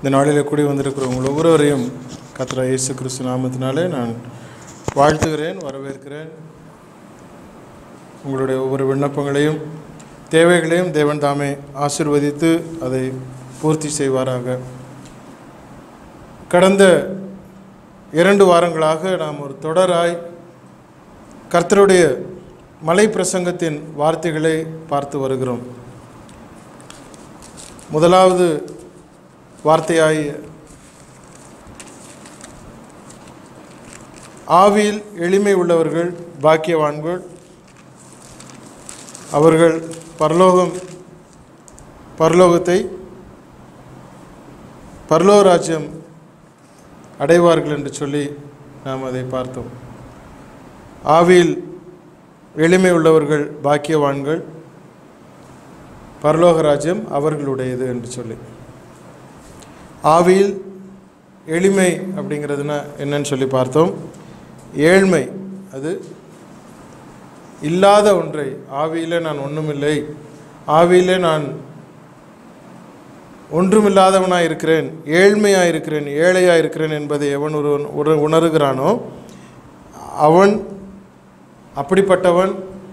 இந்த நாளில் கூடி வந்திருக்கிற உங்கள் ஒவ்வொருவரையும் கத்ரா இயேசு கிறிஸ்து நாமத்தினாலே நான் வாழ்த்துகிறேன் வரவேற்கிறேன் உங்களுடைய ஒவ்வொரு விண்ணப்பங்களையும் தேவைகளையும் தேவன் தாமே ஆசிர்வதித்து அதை பூர்த்தி செய்வாராக கடந்த இரண்டு வாரங்களாக நாம் ஒரு தொடராய் கர்த்தருடைய மலை பிரசங்கத்தின் வார்த்தைகளை பார்த்து வருகிறோம் முதலாவது வார்த்தையாய் ஆவியில் எளிமை உள்ளவர்கள் பாக்கியவான்கள் அவர்கள் பரலோகம் பரலோகத்தை பரலோக ராஜ்யம் அடைவார்கள் என்று சொல்லி நாம் அதை பார்த்தோம் ஆவியில் எளிமை உள்ளவர்கள் பாக்கியவான்கள் பரலோக ராஜ்யம் அவர்களுடையது என்று சொல்லி ஆவியில் எளிமை அப்படிங்கிறதுனா என்னன்னு சொல்லி பார்த்தோம் ஏழ்மை அது இல்லாத ஒன்றை ஆவியிலே நான் ஒன்றுமில்லை ஆவியிலே நான் ஒன்றுமில்லாதவனாக இருக்கிறேன் ஏழ்மையாக இருக்கிறேன் ஏழையாக இருக்கிறேன் என்பதை எவன் ஒருவன் உண உணர்கிறானோ அவன் அப்படிப்பட்டவன்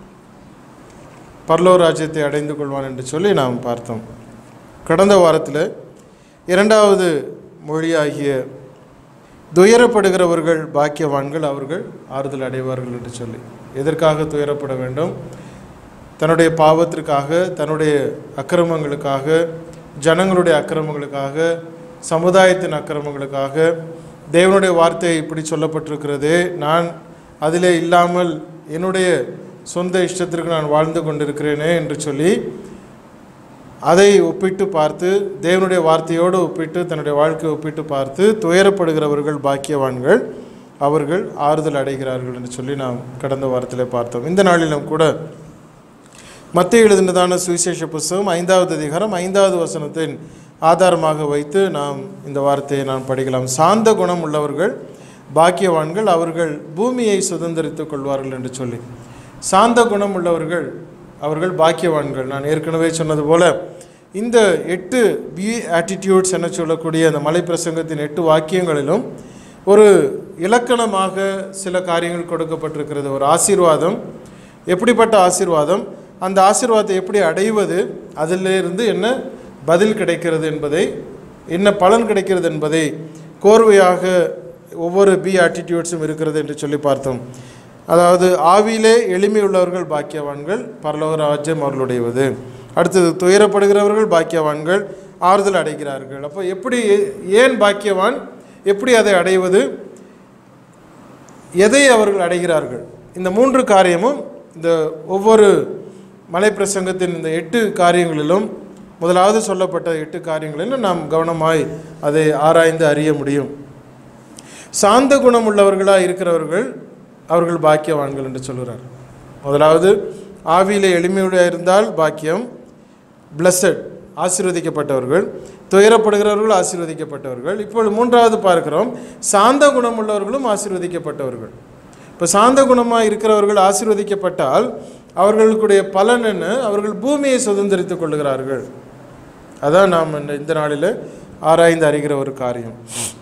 பரலோ ராஜ்யத்தை அடைந்து கொள்வான் என்று சொல்லி நாம் பார்த்தோம் கடந்த வாரத்தில் இரண்டாவது மொழியாகிய துயரப்படுகிறவர்கள் பாக்கியவான்கள் அவர்கள் ஆறுதல் அடைவார்கள் என்று சொல்லி எதற்காக துயரப்பட வேண்டும் தன்னுடைய பாவத்திற்காக தன்னுடைய அக்கிரமங்களுக்காக ஜனங்களுடைய அக்கிரமங்களுக்காக சமுதாயத்தின் அக்கிரமங்களுக்காக தேவனுடைய வார்த்தை இப்படி சொல்லப்பட்டிருக்கிறதே நான் அதிலே இல்லாமல் என்னுடைய சொந்த இஷ்டத்திற்கு நான் வாழ்ந்து கொண்டிருக்கிறேனே என்று சொல்லி அதை ஒப்பிட்டு பார்த்து தேவனுடைய வார்த்தையோடு ஒப்பிட்டு தன்னுடைய வாழ்க்கையை ஒப்பிட்டு பார்த்து துயரப்படுகிறவர்கள் பாக்கியவான்கள் அவர்கள் ஆறுதல் அடைகிறார்கள் என்று சொல்லி நாம் கடந்த வாரத்தில் பார்த்தோம் இந்த நாளிலும் கூட மத்திய எழுதினதான சுவிசேஷ புஸ்தகம் ஐந்தாவது அதிகாரம் ஐந்தாவது வசனத்தின் ஆதாரமாக வைத்து நாம் இந்த வார்த்தையை நாம் படிக்கலாம் சாந்த குணம் உள்ளவர்கள் பாக்கியவான்கள் அவர்கள் பூமியை சுதந்திரித்துக் கொள்வார்கள் என்று சொல்லி சாந்த குணம் உள்ளவர்கள் அவர்கள் பாக்கியவான்கள் நான் ஏற்கனவே சொன்னது போல இந்த எட்டு பி ஆட்டிடியூட்ஸ் என சொல்லக்கூடிய அந்த மலை பிரசங்கத்தின் எட்டு வாக்கியங்களிலும் ஒரு இலக்கணமாக சில காரியங்கள் கொடுக்கப்பட்டிருக்கிறது ஒரு ஆசீர்வாதம் எப்படிப்பட்ட ஆசீர்வாதம் அந்த ஆசீர்வாதத்தை எப்படி அடைவது அதிலிருந்து என்ன பதில் கிடைக்கிறது என்பதை என்ன பலன் கிடைக்கிறது என்பதை கோர்வையாக ஒவ்வொரு பி ஆட்டிடியூட்ஸும் இருக்கிறது என்று சொல்லி பார்த்தோம் அதாவது ஆவியிலே எளிமை உள்ளவர்கள் பாக்கியவான்கள் பரலோக ராஜ்யம் அவர்களுடையது அடுத்தது துயரப்படுகிறவர்கள் பாக்கியவான்கள் ஆறுதல் அடைகிறார்கள் அப்போ எப்படி ஏன் பாக்கியவான் எப்படி அதை அடைவது எதை அவர்கள் அடைகிறார்கள் இந்த மூன்று காரியமும் இந்த ஒவ்வொரு மலை பிரசங்கத்தின் இந்த எட்டு காரியங்களிலும் முதலாவது சொல்லப்பட்ட எட்டு காரியங்களிலும் நாம் கவனமாய் அதை ஆராய்ந்து அறிய முடியும் சாந்த குணம் உள்ளவர்களாக இருக்கிறவர்கள் அவர்கள் பாக்கியவான்கள் என்று சொல்கிறார் முதலாவது ஆவியிலே எளிமையுடைய இருந்தால் பாக்கியம் பிளஸட் ஆசீர்வதிக்கப்பட்டவர்கள் துயரப்படுகிறவர்கள் ஆசீர்வதிக்கப்பட்டவர்கள் இப்பொழுது மூன்றாவது பார்க்கிறோம் சாந்த குணம் உள்ளவர்களும் ஆசீர்வதிக்கப்பட்டவர்கள் இப்போ சாந்த குணமாக இருக்கிறவர்கள் ஆசீர்வதிக்கப்பட்டால் அவர்களுக்குடைய பலன் என்ன அவர்கள் பூமியை சுதந்திரித்துக் கொள்ளுகிறார்கள் அதான் நாம் இந்த- இந்த நாளில் ஆராய்ந்து அறிகிற ஒரு காரியம்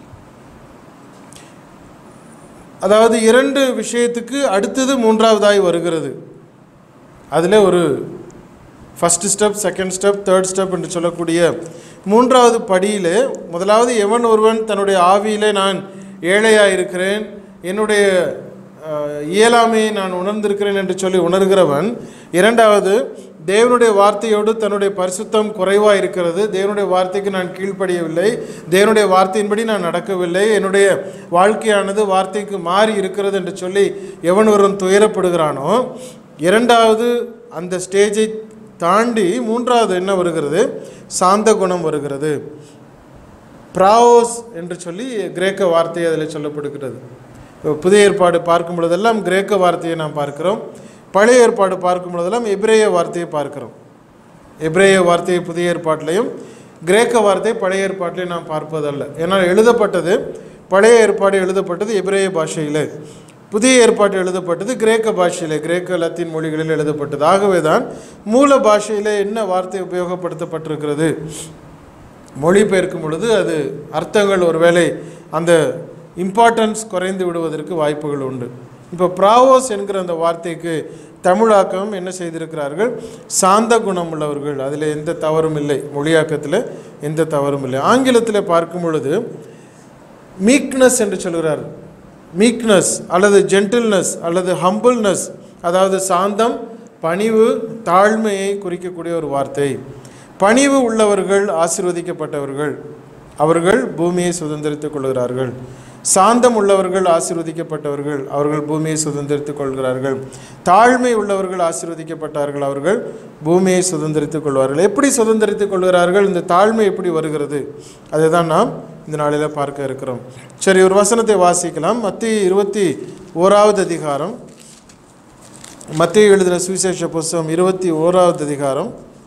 அதாவது இரண்டு விஷயத்துக்கு அடுத்தது மூன்றாவதாய் வருகிறது அதில் ஒரு first step second step third step என்று சொல்லக்கூடிய மூன்றாவது படியிலே முதலாவது எவன் ஒருவன் தன்னுடைய ஆவியிலே நான் ஏழையாக இருக்கிறேன் என்னுடைய அஹ், இயலாமையை நான் உணர்ந்திருக்கிறேன் என்று சொல்லி உணர்கிறவன் இரண்டாவது தேவனுடைய வார்த்தையோடு தன்னுடைய பரிசுத்தம் குறைவாக இருக்கிறது தேவனுடைய வார்த்தைக்கு நான் கீழ்ப்படியவில்லை தேவனுடைய வார்த்தையின்படி நான் நடக்கவில்லை என்னுடைய வாழ்க்கையானது வார்த்தைக்கு மாறி இருக்கிறது என்று சொல்லி எவன் ஒருவன் துயரப்படுகிறானோ இரண்டாவது அந்த ஸ்டேஜை தாண்டி மூன்றாவது என்ன வருகிறது சாந்த குணம் வருகிறது ப்ராவோஸ் என்று சொல்லி கிரேக்க வார்த்தை அதில் சொல்லப்படுகிறது இப்போ புதிய ஏற்பாடு பார்க்கும் பொழுதெல்லாம் கிரேக்க வார்த்தையை நாம் பார்க்கிறோம் பழைய ஏற்பாடு பார்க்கும் பொழுதெல்லாம் எபிரேய வார்த்தையை பார்க்கிறோம் எபிரேய வார்த்தையை புதிய ஏற்பாட்டிலையும் கிரேக்க வார்த்தை பழைய ஏற்பாட்டிலையும் நாம் பார்ப்பதல்ல ஏன்னால் எழுதப்பட்டது பழைய ஏற்பாடு எழுதப்பட்டது எபிரேய பாஷையிலே புதிய ஏற்பாடு எழுதப்பட்டது கிரேக்க பாஷையிலே கிரேக்க லத்தீன் மொழிகளில் எழுதப்பட்டது ஆகவே தான் மூல பாஷையிலே என்ன வார்த்தை உபயோகப்படுத்தப்பட்டிருக்கிறது மொழிபெயர்க்கும் பொழுது அது அர்த்தங்கள் ஒருவேளை அந்த இம்பார்ட்டன்ஸ் குறைந்து விடுவதற்கு வாய்ப்புகள் உண்டு இப்போ ப்ராவோஸ் என்கிற அந்த வார்த்தைக்கு தமிழாக்கம் என்ன செய்திருக்கிறார்கள் சாந்த குணம் உள்ளவர்கள் அதில் எந்த தவறும் இல்லை மொழியாக்கத்தில் எந்த தவறும் இல்லை ஆங்கிலத்தில் பார்க்கும் பொழுது மீக்னஸ் என்று சொல்கிறார் மீக்னஸ் அல்லது ஜென்டில்னஸ் அல்லது ஹம்பிள்னஸ் அதாவது சாந்தம் பணிவு தாழ்மையை குறிக்கக்கூடிய ஒரு வார்த்தை பணிவு உள்ளவர்கள் ஆசீர்வதிக்கப்பட்டவர்கள் அவர்கள் பூமியை சுதந்திரித்துக் கொள்கிறார்கள் சாந்தம் உள்ளவர்கள் ஆசீர்வதிக்கப்பட்டவர்கள் அவர்கள் பூமியை சுதந்திரித்துக் கொள்கிறார்கள் தாழ்மை உள்ளவர்கள் ஆசீர்வதிக்கப்பட்டார்கள் அவர்கள் பூமியை சுதந்திரித்துக் கொள்வார்கள் எப்படி சுதந்திரித்துக் கொள்கிறார்கள் இந்த தாழ்மை எப்படி வருகிறது அதை தான் நாம் இந்த நாளில் பார்க்க இருக்கிறோம் சரி ஒரு வசனத்தை வாசிக்கலாம் மத்திய இருபத்தி ஓராவது அதிகாரம் மத்திய எழுதின சுவிசேஷ புஸ்தகம் இருபத்தி ஓராவது அதிகாரம்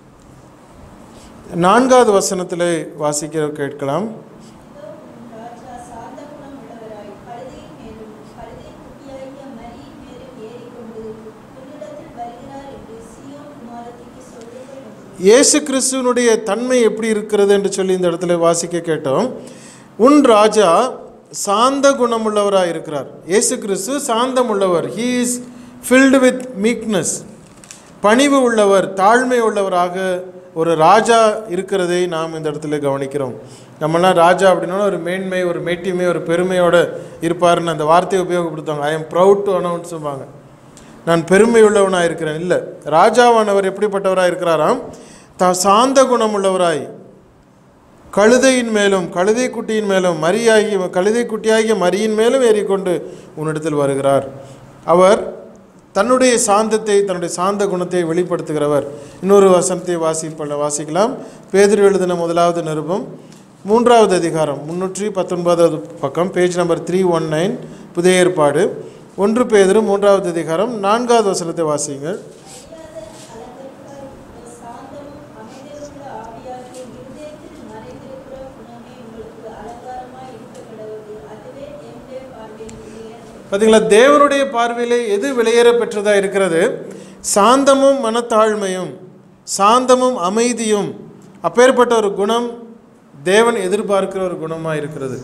நான்காவது வசனத்தில் வாசிக்க கேட்கலாம் ராஜா சாந்த குணம் உள்ளவராய் கழுதையின் மேலும் கழுதை குட்டியாகிய மரியின் மேலும் ஏறிக்கொண்டு உன்னிடத்தில் வருகிறார் என்று சீயோன் குமாரத்திக்கு சொல்லுங்கள் என்று இயேசு கிறிஸ்துவனுடைய தன்மை எப்படி இருக்கிறது என்று சொல்லி இந்த இடத்துல வாசிக்க கேட்டோம் உன் ராஜா சாந்த குணமுள்ளவராக இருக்கிறார் இயேசு கிறிஸ்து சாந்தம் உள்ளவர் he is filled with meekness பணிவு உள்ளவர் தாழ்மை உள்ளவராக ஒரு ராஜா இருக்கிறதை நாம் இந்த இடத்துல கவனிக்கிறோம் நம்மலாம் ராஜா அப்படின்னா ஒரு மேன்மை ஒரு மேட்டிமை ஒரு பெருமையோடு இருப்பாருன்னு அந்த வார்த்தையை உபயோகப்படுத்துவாங்க ஐ எம் ப்ரவுட் டு அனௌன்ஸும்பாங்க நான் பெருமை உள்ளவனாக இருக்கிறேன் இல்லை ராஜாவானவர் எப்படிப்பட்டவராக இருக்கிறாராம் த சாந்த குணமுள்ளவராய் கழுதையின் மேலும் கழுதை குட்டியின் மேலும் மரியாகி கழுதை குட்டியாகிய மரியின் மேலும் ஏறிக்கொண்டு உன்னிடத்தில் வருகிறார் அவர் தன்னுடைய சாந்தத்தை தன்னுடைய சாந்த குணத்தை வெளிப்படுத்துகிறவர் இன்னொரு வசனத்தை வாசிப்ப வாசிக்கலாம் பேதுரு எழுதின முதலாவது நிருபம் மூன்றாவது அதிகாரம் முன்னூற்றி பத்தொன்பதாவது பக்கம் page number three one nine புதிய ஏற்பாடு ஒன்று பேதுரு மூன்றாவது அதிகாரம் நான்காவது வசனத்தை வாசியுங்கள் அலங்கரிப்பார் சாந்தமும் அமைதியுள்ள ஆவியாகிய இருதயத்தில் மறைந்திருக்கிற குணமே உங்களுக்கு அலங்காரமாய் இருக்க கடவுள் அதுவே என்னுடைய பார்வையில் இல்லையா பார்த்தீங்களா தேவனுடைய பார்வையிலே எது விலையேற பெற்றதாக இருக்கிறது சாந்தமும் மனத்தாழ்மையும் சாந்தமும் அமைதியும் அப்பேற்பட்ட ஒரு குணம் தேவன் எதிர்பார்க்கிற ஒரு குணமாக இருக்கிறது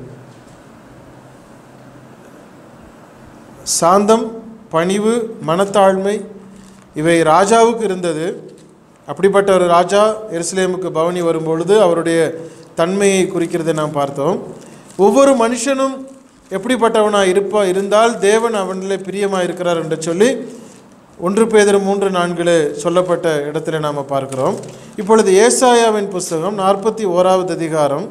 சாந்தம் பணிவு மனத்தாழ்மை இவை ராஜாவுக்கு இருந்தது அப்படிப்பட்ட ஒரு ராஜா எருசலேமுக்கு பவனி வரும்பொழுது அவருடைய தன்மையை குறிக்கிறதை நாம் பார்த்தோம் ஒவ்வொரு மனுஷனும் எப்படிப்பட்டவனாக இருப்பா இருந்தால் தேவன் அவனிலே பிரியமாக இருக்கிறார் என்று சொல்லி ஒன்று பேதர் மூன்று நான்கில் சொல்லப்பட்ட இடத்துல நாம் பார்க்கிறோம் இப்பொழுது ஏசாயாவின் புஸ்தகம் நாற்பத்தி ஓராவது அதிகாரம்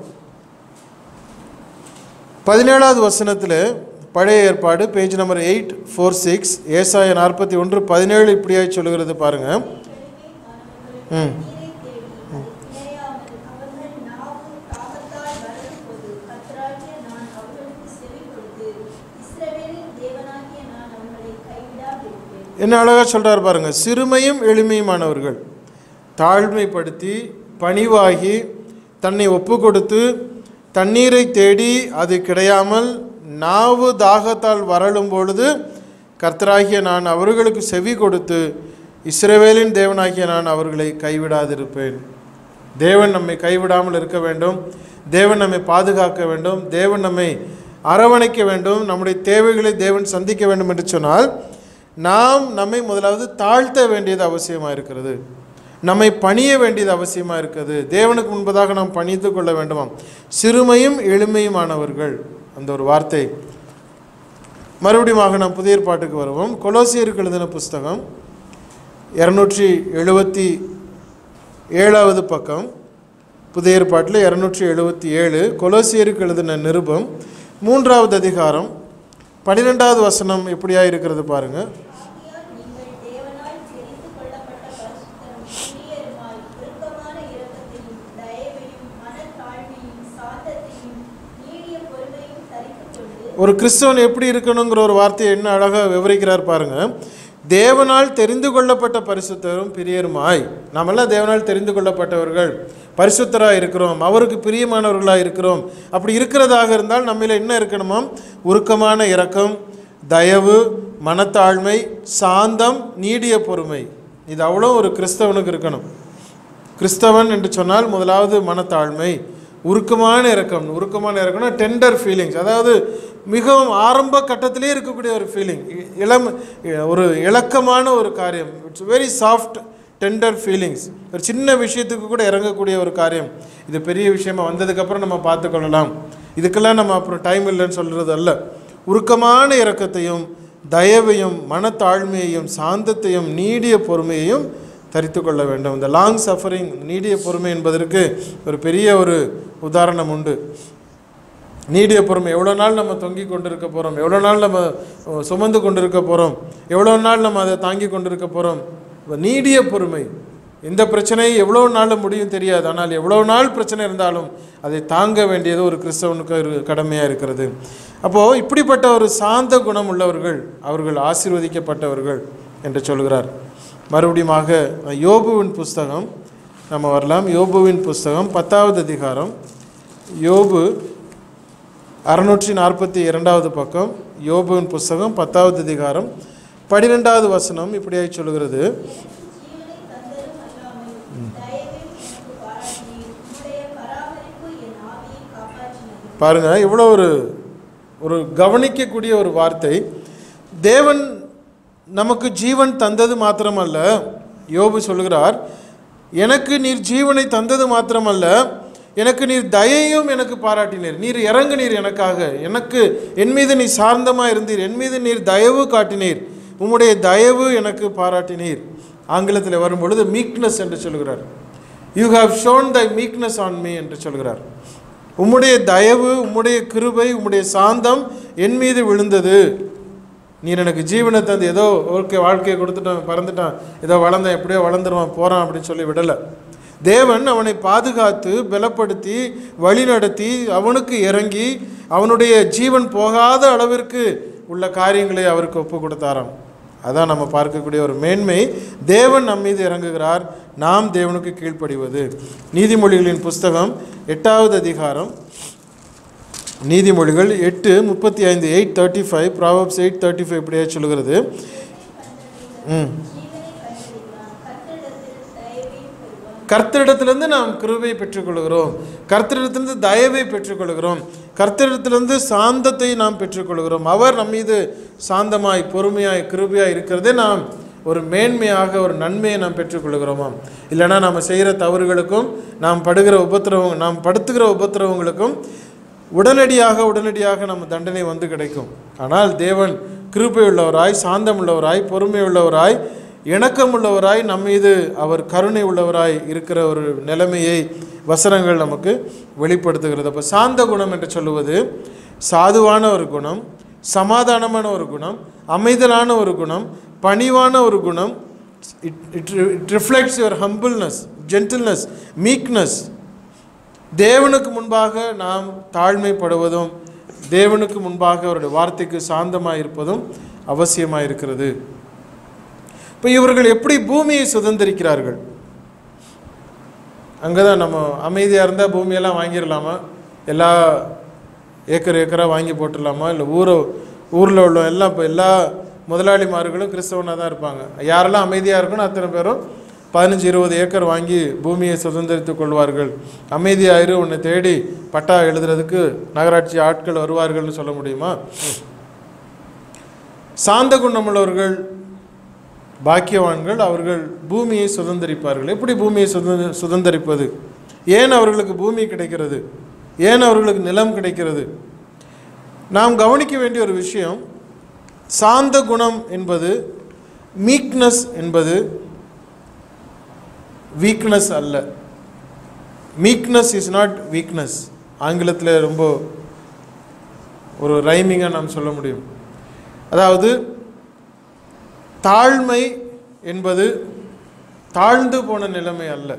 பதினேழாவது வசனத்தில் பழைய ஏற்பாடு page number eight four six ஏசாய நாற்பத்தி ஒன்று பதினேழு இப்படியாய் சொல்லுகிறது பாருங்கள் ம் நீரை தேடி நிலையாமல் அவர்கள் நாவு தாகத்தால் வரும்போது கர்த்தராகிய நான் அவர்களுக்கு செவி கொடுத்து இஸ்ரவேலின் தேவனாகிய நான் அவர்களை கைவிடாதிருப்பேன் என்ன அழகாக சொல்கிறார் பாருங்க சிறுமையும் எளிமையுமானவர்கள் தாழ்மைப்படுத்தி பணிவாகி தன்னை ஒப்பு கொடுத்து தண்ணீரை தேடி அது கிடையாமல் நாவு தாகத்தால் வரலும் பொழுது கர்த்தராகிய நான் அவர்களுக்கு செவி கொடுத்து இஸ்ரவேலின் தேவனாகிய நான் அவர்களை கைவிடாதிருப்பேன் தேவன் நம்மை கைவிடாமல் இருக்க வேண்டும் தேவன் நம்மை பாதுகாக்க வேண்டும் தேவன் நம்மை அரவணைக்க வேண்டும் நம்முடைய தேவைகளை தேவன் சந்திக்க வேண்டும் என்று சொன்னால் நாம் நம்மை முதலாவது தாழ்த்த வேண்டியது அவசியமாக இருக்கிறது நம்மை பணிய வேண்டியது அவசியமாக இருக்குது தேவனுக்கு முன்பதாக நாம் பணித்து கொள்ள வேண்டுமாம் சிறுமையும் எளிமையுமானவர்கள் அந்த ஒரு வார்த்தை மறுபடியும் நாம் புதிய ஏற்பாட்டுக்கு வருவோம் கொலோசியருக்கு எழுதின புஸ்தகம் இரநூற்றி எழுபத்தி ஏழாவது பக்கம் புதிய ஏற்பாட்டில் இரநூற்றி எழுபத்தி ஏழு கொலோசியருக்கு எழுதின நிருபம் மூன்றாவது அதிகாரம் பன்னிரெண்டாவது வசனம் எப்படியா இருக்கிறது பாருங்கள் ஆகையால் நீங்கள் தேவனால் தெரிந்து கொள்ளப்பட்ட பரிசுத்தரும் சிறியருமாய் இறுக்கமான இரக்கத்தையும் தயவையும் மனத்தாழ்மையும் சாந்தத்தையும் நீடிய பொறுமையும் தரித்துக் கொண்டு ஒரு கிறிஸ்தவன் எப்படி இருக்கணுங்கிற ஒரு வார்த்தையை என்ன அழகாக விவரிக்கிறார் பாருங்க தேவனால் தெரிந்து கொள்ளப்பட்ட பரிசுத்தரும் பிரியருமாய் நாமெல்லாம் தேவனால் தெரிந்து கொள்ளப்பட்டவர்கள் பரிசுத்தராக இருக்கிறோம் அவருக்கு பிரியமானவர்களாக இருக்கிறோம் அப்படி இருக்கிறதாக இருந்தால் நம்மில் என்ன இருக்கணுமாம் உருக்கமான இரக்கம் தயவு மனத்தாழ்மை சாந்தம் நீடிய பொறுமை இது அவ்வளோ ஒரு கிறிஸ்தவனுக்கு இருக்கணும் கிறிஸ்தவன் என்று சொன்னால் முதலாவது மனத்தாழ்மை உருக்கமான இறக்கம் உருக்கமான இறக்கம்னா டெண்டர் ஃபீலிங்ஸ் அதாவது மிகவும் ஆரம்ப கட்டத்திலே இருக்கக்கூடிய ஒரு ஃபீலிங் இளம் ஒரு இலக்கமான ஒரு காரியம் it's very soft tender feelings ஒரு சின்ன விஷயத்துக்கு கூட இறங்கக்கூடிய ஒரு காரியம் இது பெரிய விஷயமா வந்ததுக்கப்புறம் நம்ம பார்த்துக்கொள்ளலாம் இதுக்கெல்லாம் நம்ம அப்புறம் டைம் இல்லைன்னு சொல்கிறது அல்ல உருக்கமான இரக்கத்தையும் தயவையும் மனத்தாழ்மையையும் சாந்தத்தையும் நீடிய பொறுமையையும் தரித்து கொள்ள வேண்டும் இந்த லாங் சஃபரிங் நீடிய பொறுமை என்பதற்கு ஒரு பெரிய ஒரு உதாரணம் உண்டு நீடிய பொறுமை எவ்வளோ நாள் நம்ம தொங்கி கொண்டிருக்க போகிறோம் எவ்வளோ நாள் நம்ம அஹ், சுமந்து கொண்டிருக்க போகிறோம் எவ்வளோ நாள் நம்ம அதை தாங்கி கொண்டிருக்க போகிறோம் இப்ப நீடிய பொறுமை இந்த பிரச்சனை எவ்வளோ நாள் முடியும் தெரியாது ஆனால் எவ்வளோ நாள் பிரச்சனை இருந்தாலும் அதை தாங்க வேண்டியது ஒரு கிறிஸ்தவனுக்கு ஒரு கடமையாக இருக்கிறது அப்போது இப்படிப்பட்ட ஒரு சாந்த குணம் உள்ளவர்கள் அவர்கள் ஆசீர்வதிக்கப்பட்டவர்கள் என்று சொல்கிறார் மறுபடியுமாக யோபுவின் புஸ்தகம் நம்ம வரலாம் யோபுவின் புஸ்தகம் பத்தாவது அதிகாரம் யோபு அறுநூற்றி நாற்பத்தி இரண்டாவது பக்கம் யோபுவின் புஸ்தகம் பத்தாவது அதிகாரம் பன்னிரெண்டாவது வசனம் இப்படியாய் சொல்கிறது ஜீவனை தந்தரும் அல்லாமல் தயவில் எனக்கு பாராட்டினீர் உம்முடைய பராமரிப்பு என் ஆவியை காப்பாற்றினது பாருங்க இவ்வளோ ஒரு ஒரு கவனிக்கக்கூடிய ஒரு வார்த்தை தேவன் நமக்கு ஜீவன் தந்தது மாத்திரமல்ல யோபு சொல்கிறார் எனக்கு நீர் ஜீவனை தந்தது மாத்திரமல்ல எனக்கு நீர் தயையும் எனக்கு பாராட்டினீர் நீர் இறங்குனீர் எனக்காக எனக்கு என் மீது நீ சார்ந்தமாக இருந்தீர் என் மீது நீர் தயவு காட்டினீர் உம்முடைய தயவு எனக்கு பாராட்டினீர் ஆங்கிலத்தில் வரும்பொழுது மீக்னஸ் என்று சொல்கிறார் you have shown thy meekness on me என்று சொல்கிறார் உம்முடைய தயவு உம்முடைய கிருபை உம்முடைய சாந்தம் என் மீது விழுந்தது நீர் எனக்கு ஜீவனை தந்து ஏதோ ஓகே வாழ்க்கையை கொடுத்துட்டான் பறந்துட்டான் ஏதோ வளர்ந்தான் எப்படியோ வளர்ந்துருவான் போகிறான் அப்படின்னு சொல்லி விடலை தேவன் அவனை பாதுகாத்து பலப்படுத்தி வழிநடத்தி அவனுக்கு இறங்கி அவனுடைய ஜீவன் போகாத அளவிற்கு உள்ள காரியங்களை அவருக்கு ஒப்பு கொடுத்தாராம் அதான் நம்ம பார்க்கக்கூடிய ஒரு மேன்மை தேவன் நம் மீது இறங்குகிறார் நாம் தேவனுக்கு கீழ்ப்படிவது நீதிமொழிகளின் புஸ்தகம் எட்டாவது அதிகாரம் நீதிமொழிகள் எட்டு முப்பத்தி ஐந்து eight thirty five proverbs eight thirty five இப்படியே சொல்கிறது ம் ஜீவனை கண்டடைகிறான் கர்த்தரிடத்தில் தயவையும் பெறுவான் கர்த்தரிடத்திலிருந்து நாம் கிருபை பெற்றுக்கொள்கிறோம் கர்த்தரிடத்திலிருந்து தயவை பெற்றுக்கொள்கிறோம் கர்த்தரிடத்திலிருந்து சாந்தத்தை நாம் பெற்றுக்கொள்கிறோம் அவர் நம் மீது சாந்தமாய் பொறுமையாய் கிருபையாய் இருக்கிறதே நாம் ஒரு மேன்மையாக ஒரு நன்மையை நாம் பெற்றுக்கொள்கிறோமாம் இல்லைன்னா நாம் செய்கிற தவறுகளுக்கும் நாம் படுகிற உபத்திரவம் நாம் படுத்துகிற உபத்திரவங்களுக்கும் உடனடியாக உடனடியாக நம்ம தண்டனை வந்து கிடைக்கும் ஆனால் தேவன் கிருபை உள்ளவராய் சாந்தம் உள்ளவராய் பொறுமை உள்ளவராய் இணக்கம் உள்ளவராய் நம் மீது அவர் கருணை உள்ளவராய் இருக்கிற ஒரு நிலைமையை வசனங்கள் நமக்கு வெளிப்படுத்துகிறது அப்போ சாந்த குணம் என்று சொல்லுவது சாதுவான ஒரு குணம் சமாதானமான ஒரு குணம் அமைதலான ஒரு குணம் பணிவான ஒரு குணம் it it it reflects your humbleness gentleness meekness தேவனுக்கு முன்பாக நாம் தாழ்மைப்படுவதும் தேவனுக்கு முன்பாக அவருடைய வார்த்தைக்கு சாந்தமாக இருப்பதும் அவசியமாக இருக்கிறது இப்போ இவர்கள் எப்படி பூமியை சுதந்திரிக்கிறார்கள் அங்கே தான் நம்ம அமைதியாக இருந்தால் பூமியெல்லாம் வாங்கிடலாமா எல்லா ஏக்கர் ஏக்கராக வாங்கி போட்டுடலாமா இல்லை ஊரை ஊரில் உள்ள எல்லாம் இப்போ எல்லா முதலாளிமார்களும் கிறிஸ்தவனாக தான் இருப்பாங்க யாரெல்லாம் அமைதியாக இருக்கணும் அத்தனை பேரும் பதினஞ்சு இருபது ஏக்கர் வாங்கி பூமியை சுதந்திரித்துக் கொள்வார்கள் அமைதியாயிரு உன்னை தேடி பட்டா எழுதுறதுக்கு நகராட்சி ஆட்கள் வருவார்கள்னு சொல்ல முடியுமா சாந்த குணமுள்ளவர்கள் பாக்கியவான்கள் அவர்கள் பூமியை சுதந்திரிப்பார்கள் எப்படி பூமியை சுதந்திர சுதந்திரிப்பது ஏன் அவர்களுக்கு பூமி கிடைக்கிறது ஏன் அவர்களுக்கு நிலம் கிடைக்கிறது நாம் கவனிக்க வேண்டிய ஒரு விஷயம் சாந்த குணம் என்பது மீக்னஸ் என்பது வீக்னஸ் அல்ல மீக்னஸ் இஸ் நாட் வீக்னஸ் ஆங்கிலத்தில் ரொம்ப ஒரு ரைமிங்காக நாம் சொல்ல முடியும் அதாவது தாழ்மை என்பது தாழ்ந்து போன நிலைமை அல்ல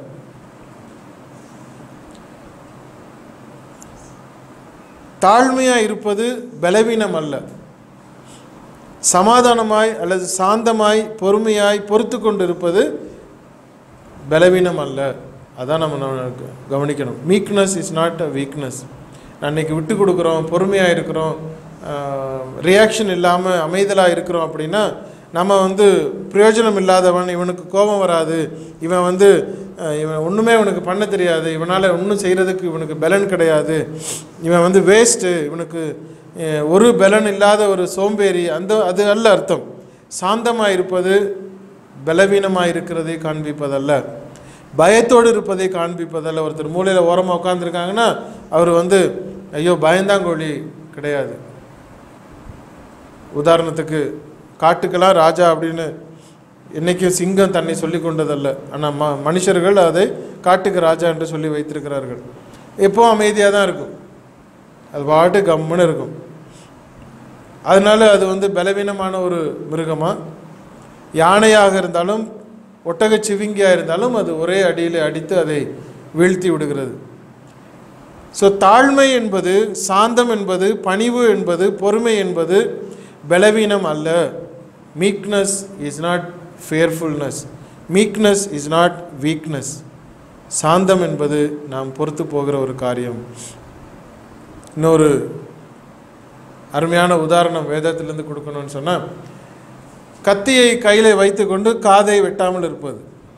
தாழ்மையாக இருப்பது பலவீனம் அல்ல சமாதானமாய் அல்லது சாந்தமாய் பொறுமையாய் பொறுத்து கொண்டு இருப்பது பலவீனம் அல்ல அதான் நம்ம நம்ம கவனிக்கணும் meekness is not a weakness அன்னைக்கு விட்டு கொடுக்குறோம் பொறுமையாக இருக்கிறோம் ரியாக்ஷன் இல்லாமல் அமைதலாக இருக்கிறோம் அப்படின்னா நம்ம வந்து பிரயோஜனம் இல்லாதவன் இவனுக்கு கோபம் வராது இவன் வந்து அஹ், இவன் ஒன்றுமே இவனுக்கு பண்ண தெரியாது இவனால் ஒன்றும் செய்கிறதுக்கு இவனுக்கு பலன் கிடையாது இவன் வந்து வேஸ்ட்டு இவனுக்கு அஹ், ஒரு பலன் இல்லாத ஒரு சோம்பேறி அந்த அது அல்ல அர்த்தம் சாந்தமாக இருப்பது பலவீனமாக இருக்கிறதை காண்பிப்பதல்ல பயத்தோடு இருப்பதை காண்பிப்பதல்ல ஒருத்தர் மூலையில் ஓரமாக உட்காந்துருக்காங்கன்னா அவர் வந்து ஐயோ பயந்தாங்கோழி கிடையாது உதாரணத்துக்கு காட்டுக்கெல்லாம் ராஜா அப்படின்னு என்றைக்கும் சிங்கம் தன்னை சொல்லி கொண்டதல்ல ஆனால் ம மனுஷர்கள் அதை காட்டுக்கு ராஜா என்று சொல்லி வைத்திருக்கிறார்கள் எப்போ அமைதியாக தான் இருக்கும் அது பாட்டு கம்முன்னு இருக்கும் அதனால அது வந்து பலவீனமான ஒரு மிருகமாக யானையாக இருந்தாலும் ஒட்டகச் சிவிங்கியாக இருந்தாலும் அது ஒரே அடியில் அடித்து அதை வீழ்த்தி விடுகிறது ஸோ தாழ்மை என்பது சாந்தம் என்பது பணிவு என்பது பொறுமை என்பது பலவீனம் அல்ல meekness is not fearfulness meekness is not weakness சாந்தம் என்பது நாம் பொறுத்து போகிற ஒரு காரியம் இன்னொரு அருமையான உதாரணம் வேதத்திலிருந்து கொடுக்கணும்னு சொன்னால் கத்தியை கையில் வைத்துக்கொண்டு காதை வெட்டாமல் இருப்பது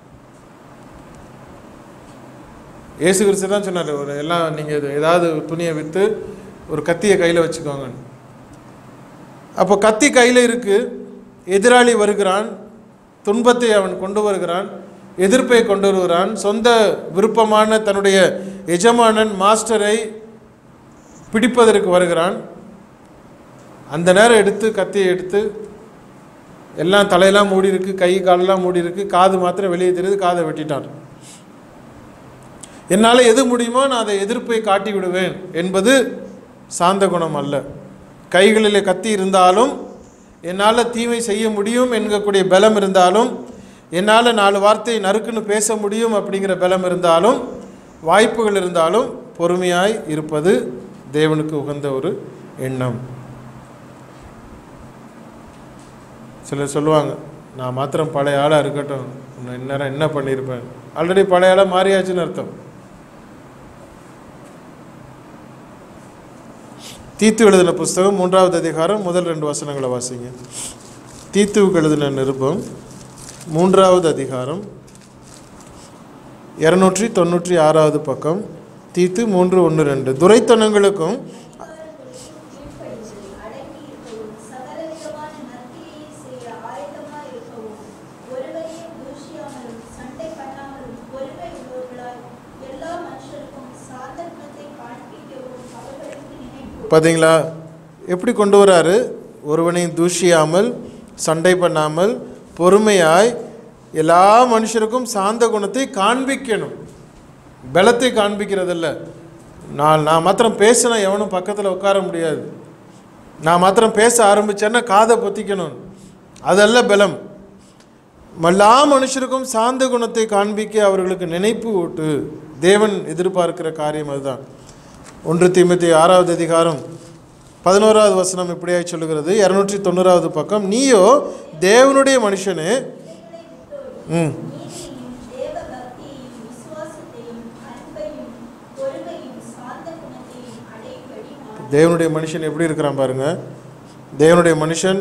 இயேசு கிறிஸ்து தான் சொன்னார் ஒரு எல்லாம் நீங்கள் இது ஏதாவது துணியை விற்று ஒரு கத்தியை கையில் வச்சுக்கோங்க அப்போ கத்தி கையில் இருக்கு எதிராளி வருகிறான் துன்பத்தை அவன் கொண்டு வருகிறான் எதிர்ப்பை கொண்டு வருகிறான் சொந்த விருப்பமான தன்னுடைய எஜமானன் மாஸ்டரை பிடிப்பதற்கு வருகிறான் அந்த நேரம் எடுத்து கத்தியை எடுத்து எல்லாம் தலையெல்லாம் மூடி இருக்கு கை காலெல்லாம் மூடி இருக்கு காது மாத்திரம் வெளியே தெரியுது காதை வெட்டிட்டான் என்னால் எது முடியுமோ நான் அதை எதிர்ப்பை காட்டி விடுவேன் என்பது சாந்த குணம் அல்ல கைகளிலே கத்தி இருந்தாலும் என்னால் தீமை செய்ய முடியும் என்கக்கூடிய பலம் இருந்தாலும் என்னால் நாலு வார்த்தை நறுக்குன்னு பேச முடியும் அப்படிங்கிற பலம் இருந்தாலும் வாய்ப்புகள் இருந்தாலும் பொறுமையாய் இருப்பது தேவனுக்கு உகந்த ஒரு எண்ணம் சிலர் சொல்லுவாங்க நான் மாத்திரம் பழைய ஆளாக இருக்கட்டும் நான் இந்நேரம் என்ன பண்ணியிருப்பேன் ஆல்ரெடி பழைய ஆளாக மாறியாச்சுன்னு அர்த்தம் தீத்து எழுதின புஸ்தகம் மூன்றாவது அதிகாரம் முதல் ரெண்டு வசனங்களை வாசிங்க தீத்துவுக்கு எழுதின நிருபம் மூன்றாவது அதிகாரம் இரநூற்றி தொண்ணூற்றி ஆறாவது பக்கம் தீத்து மூன்று ஒன்று ரெண்டு துரைத்தனங்களுக்கும் கீழ்ப்படிந்து அடங்கி இருக்கவும் சகலவிதமான நற்கிரியை செய்ய ஆயத்தமாய் இருக்கவும் ஒருவரையும் தூஷியாமலும் சண்டை பண்ணாமலும் பொறுமை உள்ளவர்களாய் எல்லா மனுஷருக்கும் சாந்த குணத்தை காண்பிக்கவும் அவர்களுக்கு நினைப்பு பார்த்தீங்களா எப்படி கொண்டு வராரு ஒருவனையும் தூஷியாமல் சண்டை பண்ணாமல் பொறுமையாய் எல்லா மனுஷருக்கும் சாந்த குணத்தை காண்பிக்கணும் பலத்தை காண்பிக்கிறதில்ல நான் நான் மாத்திரம் பேசினா எவனும் பக்கத்தில் உட்கார முடியாது நான் மாத்திரம் பேச ஆரம்பிச்சேன்னா காதை பொத்திக்கணும் அதல்ல பலம் எல்லா மனுஷருக்கும் சாந்த குணத்தை காண்பிக்க அவர்களுக்கு நினைப்பு ஊட்டு தேவன் எதிர்பார்க்கிற காரியம் அதுதான் ஒன்று தீமத்தி ஆறாவது அதிகாரம் பதினோராவது வசனம் இப்படியாய் சொல்லுகிறது இரநூற்றி தொண்ணூறாவது பக்கம் நீயோ தேவனுடைய மனுஷனே ம் நீதியையும் தேவ பக்தியையும் விசுவாசத்தையும் அன்பையும் பொறுமையும் சாந்த குணத்தையும் அடையும்படி மாறு. தேவனுடைய மனுஷன் எப்படி இருக்கிறான் பாருங்க தேவனுடைய மனுஷன்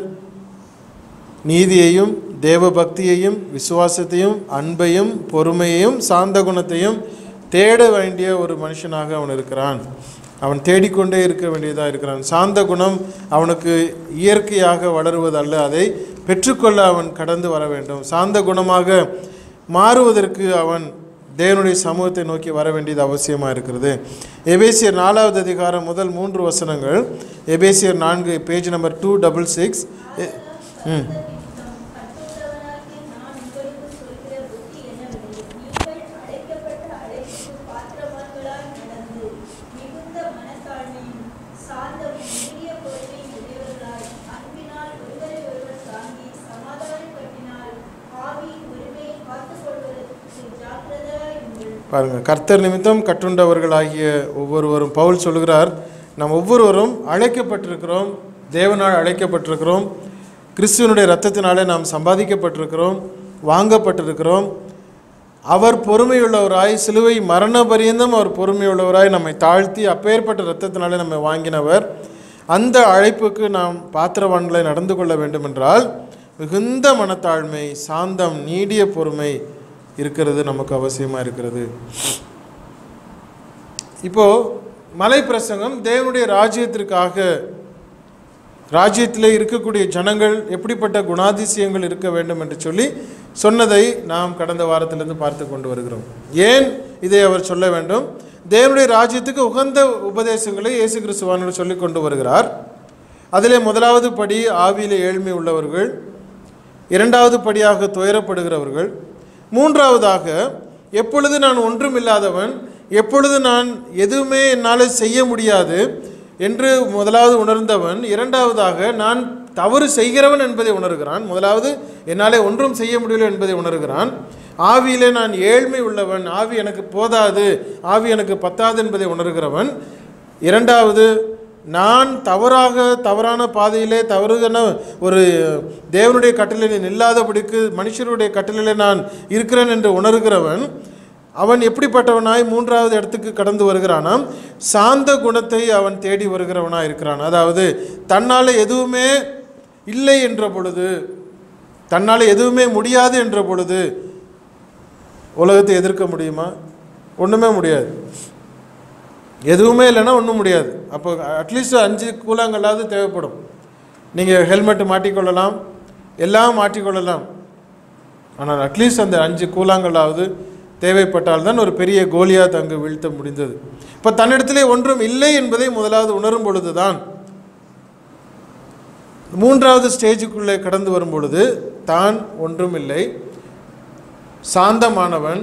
நீதியையும் தேவ பக்தியையும் விசுவாசத்தையும் அன்பையும் பொறுமையையும் சாந்த குணத்தையும் தேட வேண்டிய ஒரு மனுஷனாக அவன் இருக்கிறான் அவன் தேடிக்கொண்டே இருக்க வேண்டியதாக இருக்கிறான் சாந்த குணம் அவனுக்கு இயற்கையாக வளருவதல்ல அதை பெற்றுக்கொள்ள அவன் கடந்து வர வேண்டும் சாந்த குணமாக மாறுவதற்கு அவன் தேவனுடைய சமூகத்தை நோக்கி வர வேண்டியது அவசியமாக இருக்கிறது எபேசியர் நாலாவது அதிகாரம் முதல் மூன்று வசனங்கள் எபேசியர் நான்கு page number two double six ம் நிமித்தம் கட்டுண்டவனாகிய நான் உங்களுக்கு சொல்கிற புத்தி என்னவெனில், நீங்கள் அழைக்கப்பட்ட அழைப்புக்கு பாத்திரவான்களாய் நடந்து, மிகுந்த மனத்தாழ்மையும் சாந்தமும் நீடிய பொறுமையும் உடையவர்களாய், அன்பினால் ஒருவரை ஒருவர் தாங்கி, சமாதானப்படுத்தினால் ஆவியின் உரிமையை காத்துக்கொள்வதற்கு ஜாக்கிரதையாயிருங்கள். பாருங்க கர்த்தர் நிமித்தம் கட்டுண்டவர்களாகிய ஒவ்வொருவரும் பவுல் சொல்கிறார் நாம் ஒவ்வொருவரும் அழைக்கப்பட்டிருக்கிறோம் தேவனால் அழைக்கப்பட்டிருக்கிறோம் கிறிஸ்துவனுடைய இரத்தத்தினாலே நாம் சம்பாதிக்கப்பட்டிருக்கிறோம் வாங்கப்பட்டிருக்கிறோம் அவர் பொறுமையுள்ளவராய் சிலுவை மரண பரியந்தம் அவர் பொறுமையுள்ளவராய் நம்மை தாழ்த்தி அப்பேற்பட்ட இரத்தத்தினாலே நம்மை வாங்கினவர் அந்த அழைப்புக்கு நாம் பாத்திரவான்களை நடந்து கொள்ள வேண்டுமென்றால் மிகுந்த மனத்தாழ்மை சாந்தம் நீடிய பொறுமை இருக்கிறது நமக்கு அவசியமாக இருக்கிறது இப்போ மலை பிரசங்கம் தேவனுடைய ராஜ்யத்திற்காக ராஜ்யத்திலே இருக்கக்கூடிய ஜனங்கள் எப்படிப்பட்ட குணாதிசயங்கள் இருக்க வேண்டும் என்று சொல்லி சொன்னதை நாம் கடந்த வாரத்திலிருந்து பார்த்து கொண்டு வருகிறோம் ஏன் இதை அவர் சொல்ல வேண்டும் தேவனுடைய ராஜ்யத்துக்கு உகந்த உபதேசங்களை இயேசு கிறிஸ்துவானவர் சொல்லி கொண்டு வருகிறார் அதிலே முதலாவது படி ஆவியிலே ஏழ்மை உள்ளவர்கள் இரண்டாவது படியாக துயரப்படுகிறவர்கள் மூன்றாவதாக எப்பொழுது நான் ஒன்றும் இல்லாதவன் எப்பொழுது நான் எதுவுமே என்னால் செய்ய முடியாது என்று முதலாவது உணர்ந்தவன் இரண்டாவதாக நான் தவறு செய்கிறவன் என்பதை உணர்கிறான் முதலாவது என்னாலே ஒன்றும் செய்ய முடியல என்பதை உணர்கிறான் ஆவியிலே நான் ஏழ்மை உள்ளவன் ஆவி எனக்கு போதாது ஆவி எனக்கு பத்தாது என்பதை உணர்கிறவன் இரண்டாவது நான் தவறாக தவறான பாதையிலே தவறுதன ஒரு தேவனுடைய கட்டளையிலே நில்லாதபடிக்கு மனுஷருடைய கட்டளையிலே நான் இருக்கிறேன் என்று உணர்கிறவன் அவன் எப்படிப்பட்டவனாய் மூன்றாவது இடத்துக்கு கடந்து வருகிறானாம் சாந்த குணத்தை அவன் தேடி வருகிறவனாய் இருக்கிறான் அதாவது தன்னால் எதுவுமே இல்லை என்ற பொழுது தன்னால் எதுவுமே முடியாது என்ற பொழுது உலகத்தை எதிர்க்க முடியுமா ஒன்றுமே முடியாது எதுவுமே இல்லைன்னா ஒன்றும் முடியாது அப்போ அட்லீஸ்ட் அஞ்சு கூழாங்கல்லாவது தேவைப்படும் நீங்கள் ஹெல்மெட் மாட்டிக்கொள்ளலாம் எல்லாம் மாட்டிக்கொள்ளலாம் ஆனால் அட்லீஸ்ட் அந்த அஞ்சு கூழாங்கல்லாவது தேவைப்பட்டால் தான் ஒரு பெரிய கோலியாத் அங்கு வீழ்த்த முடிந்தது இப்போ தன்னிடத்திலே ஒன்றும் இல்லை என்பதை முதலாவது உணரும் பொழுது தான் மூன்றாவது ஸ்டேஜுக்குள்ளே கடந்து வரும் பொழுது தான் ஒன்றும் இல்லை சாந்தமானவன்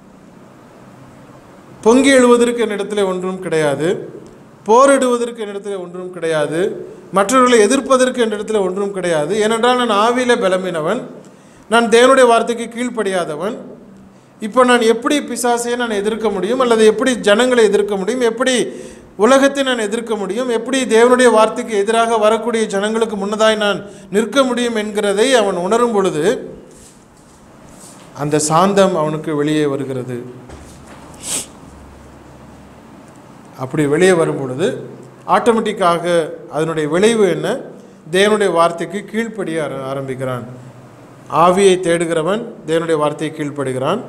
பொங்கி எழுவதற்கு என்னிடத்தில் ஒன்றும் கிடையாது போரிடுவதற்கு என்னிடத்தில் ஒன்றும் கிடையாது மற்றவர்களை எதிர்ப்பதற்கு என்னிடத்தில் ஒன்றும் கிடையாது ஏனென்றால் நான் ஆவியில பலமினவன் நான் தேவனுடைய வார்த்தைக்கு கீழ்ப்படியாதவன் இப்போ நான் எப்படி பிசாசையை நான் எதிர்க்க முடியும் அல்லது எப்படி ஜனங்களை எதிர்க்க முடியும் எப்படி உலகத்தை நான் எதிர்க்க முடியும் எப்படி தேவனுடைய வார்த்தைக்கு எதிராக வரக்கூடிய ஜனங்களுக்கு முன்னதாய் நான் நிற்க முடியும் என்கிறதை அவன் உணரும் பொழுது அந்த சாந்தம் அவனுக்கு வெளியே வருகிறது அப்படி வெளியே வரும் பொழுது ஆட்டோமேட்டிக்காக அதனுடைய விளைவு என்ன தேவனுடைய வார்த்தைக்கு கீழ்ப்படிய ஆர- ஆரம்பிக்கிறான் ஆவியை தேடுகிறவன் தேவனுடைய வார்த்தையை கீழ்ப்படுகிறான்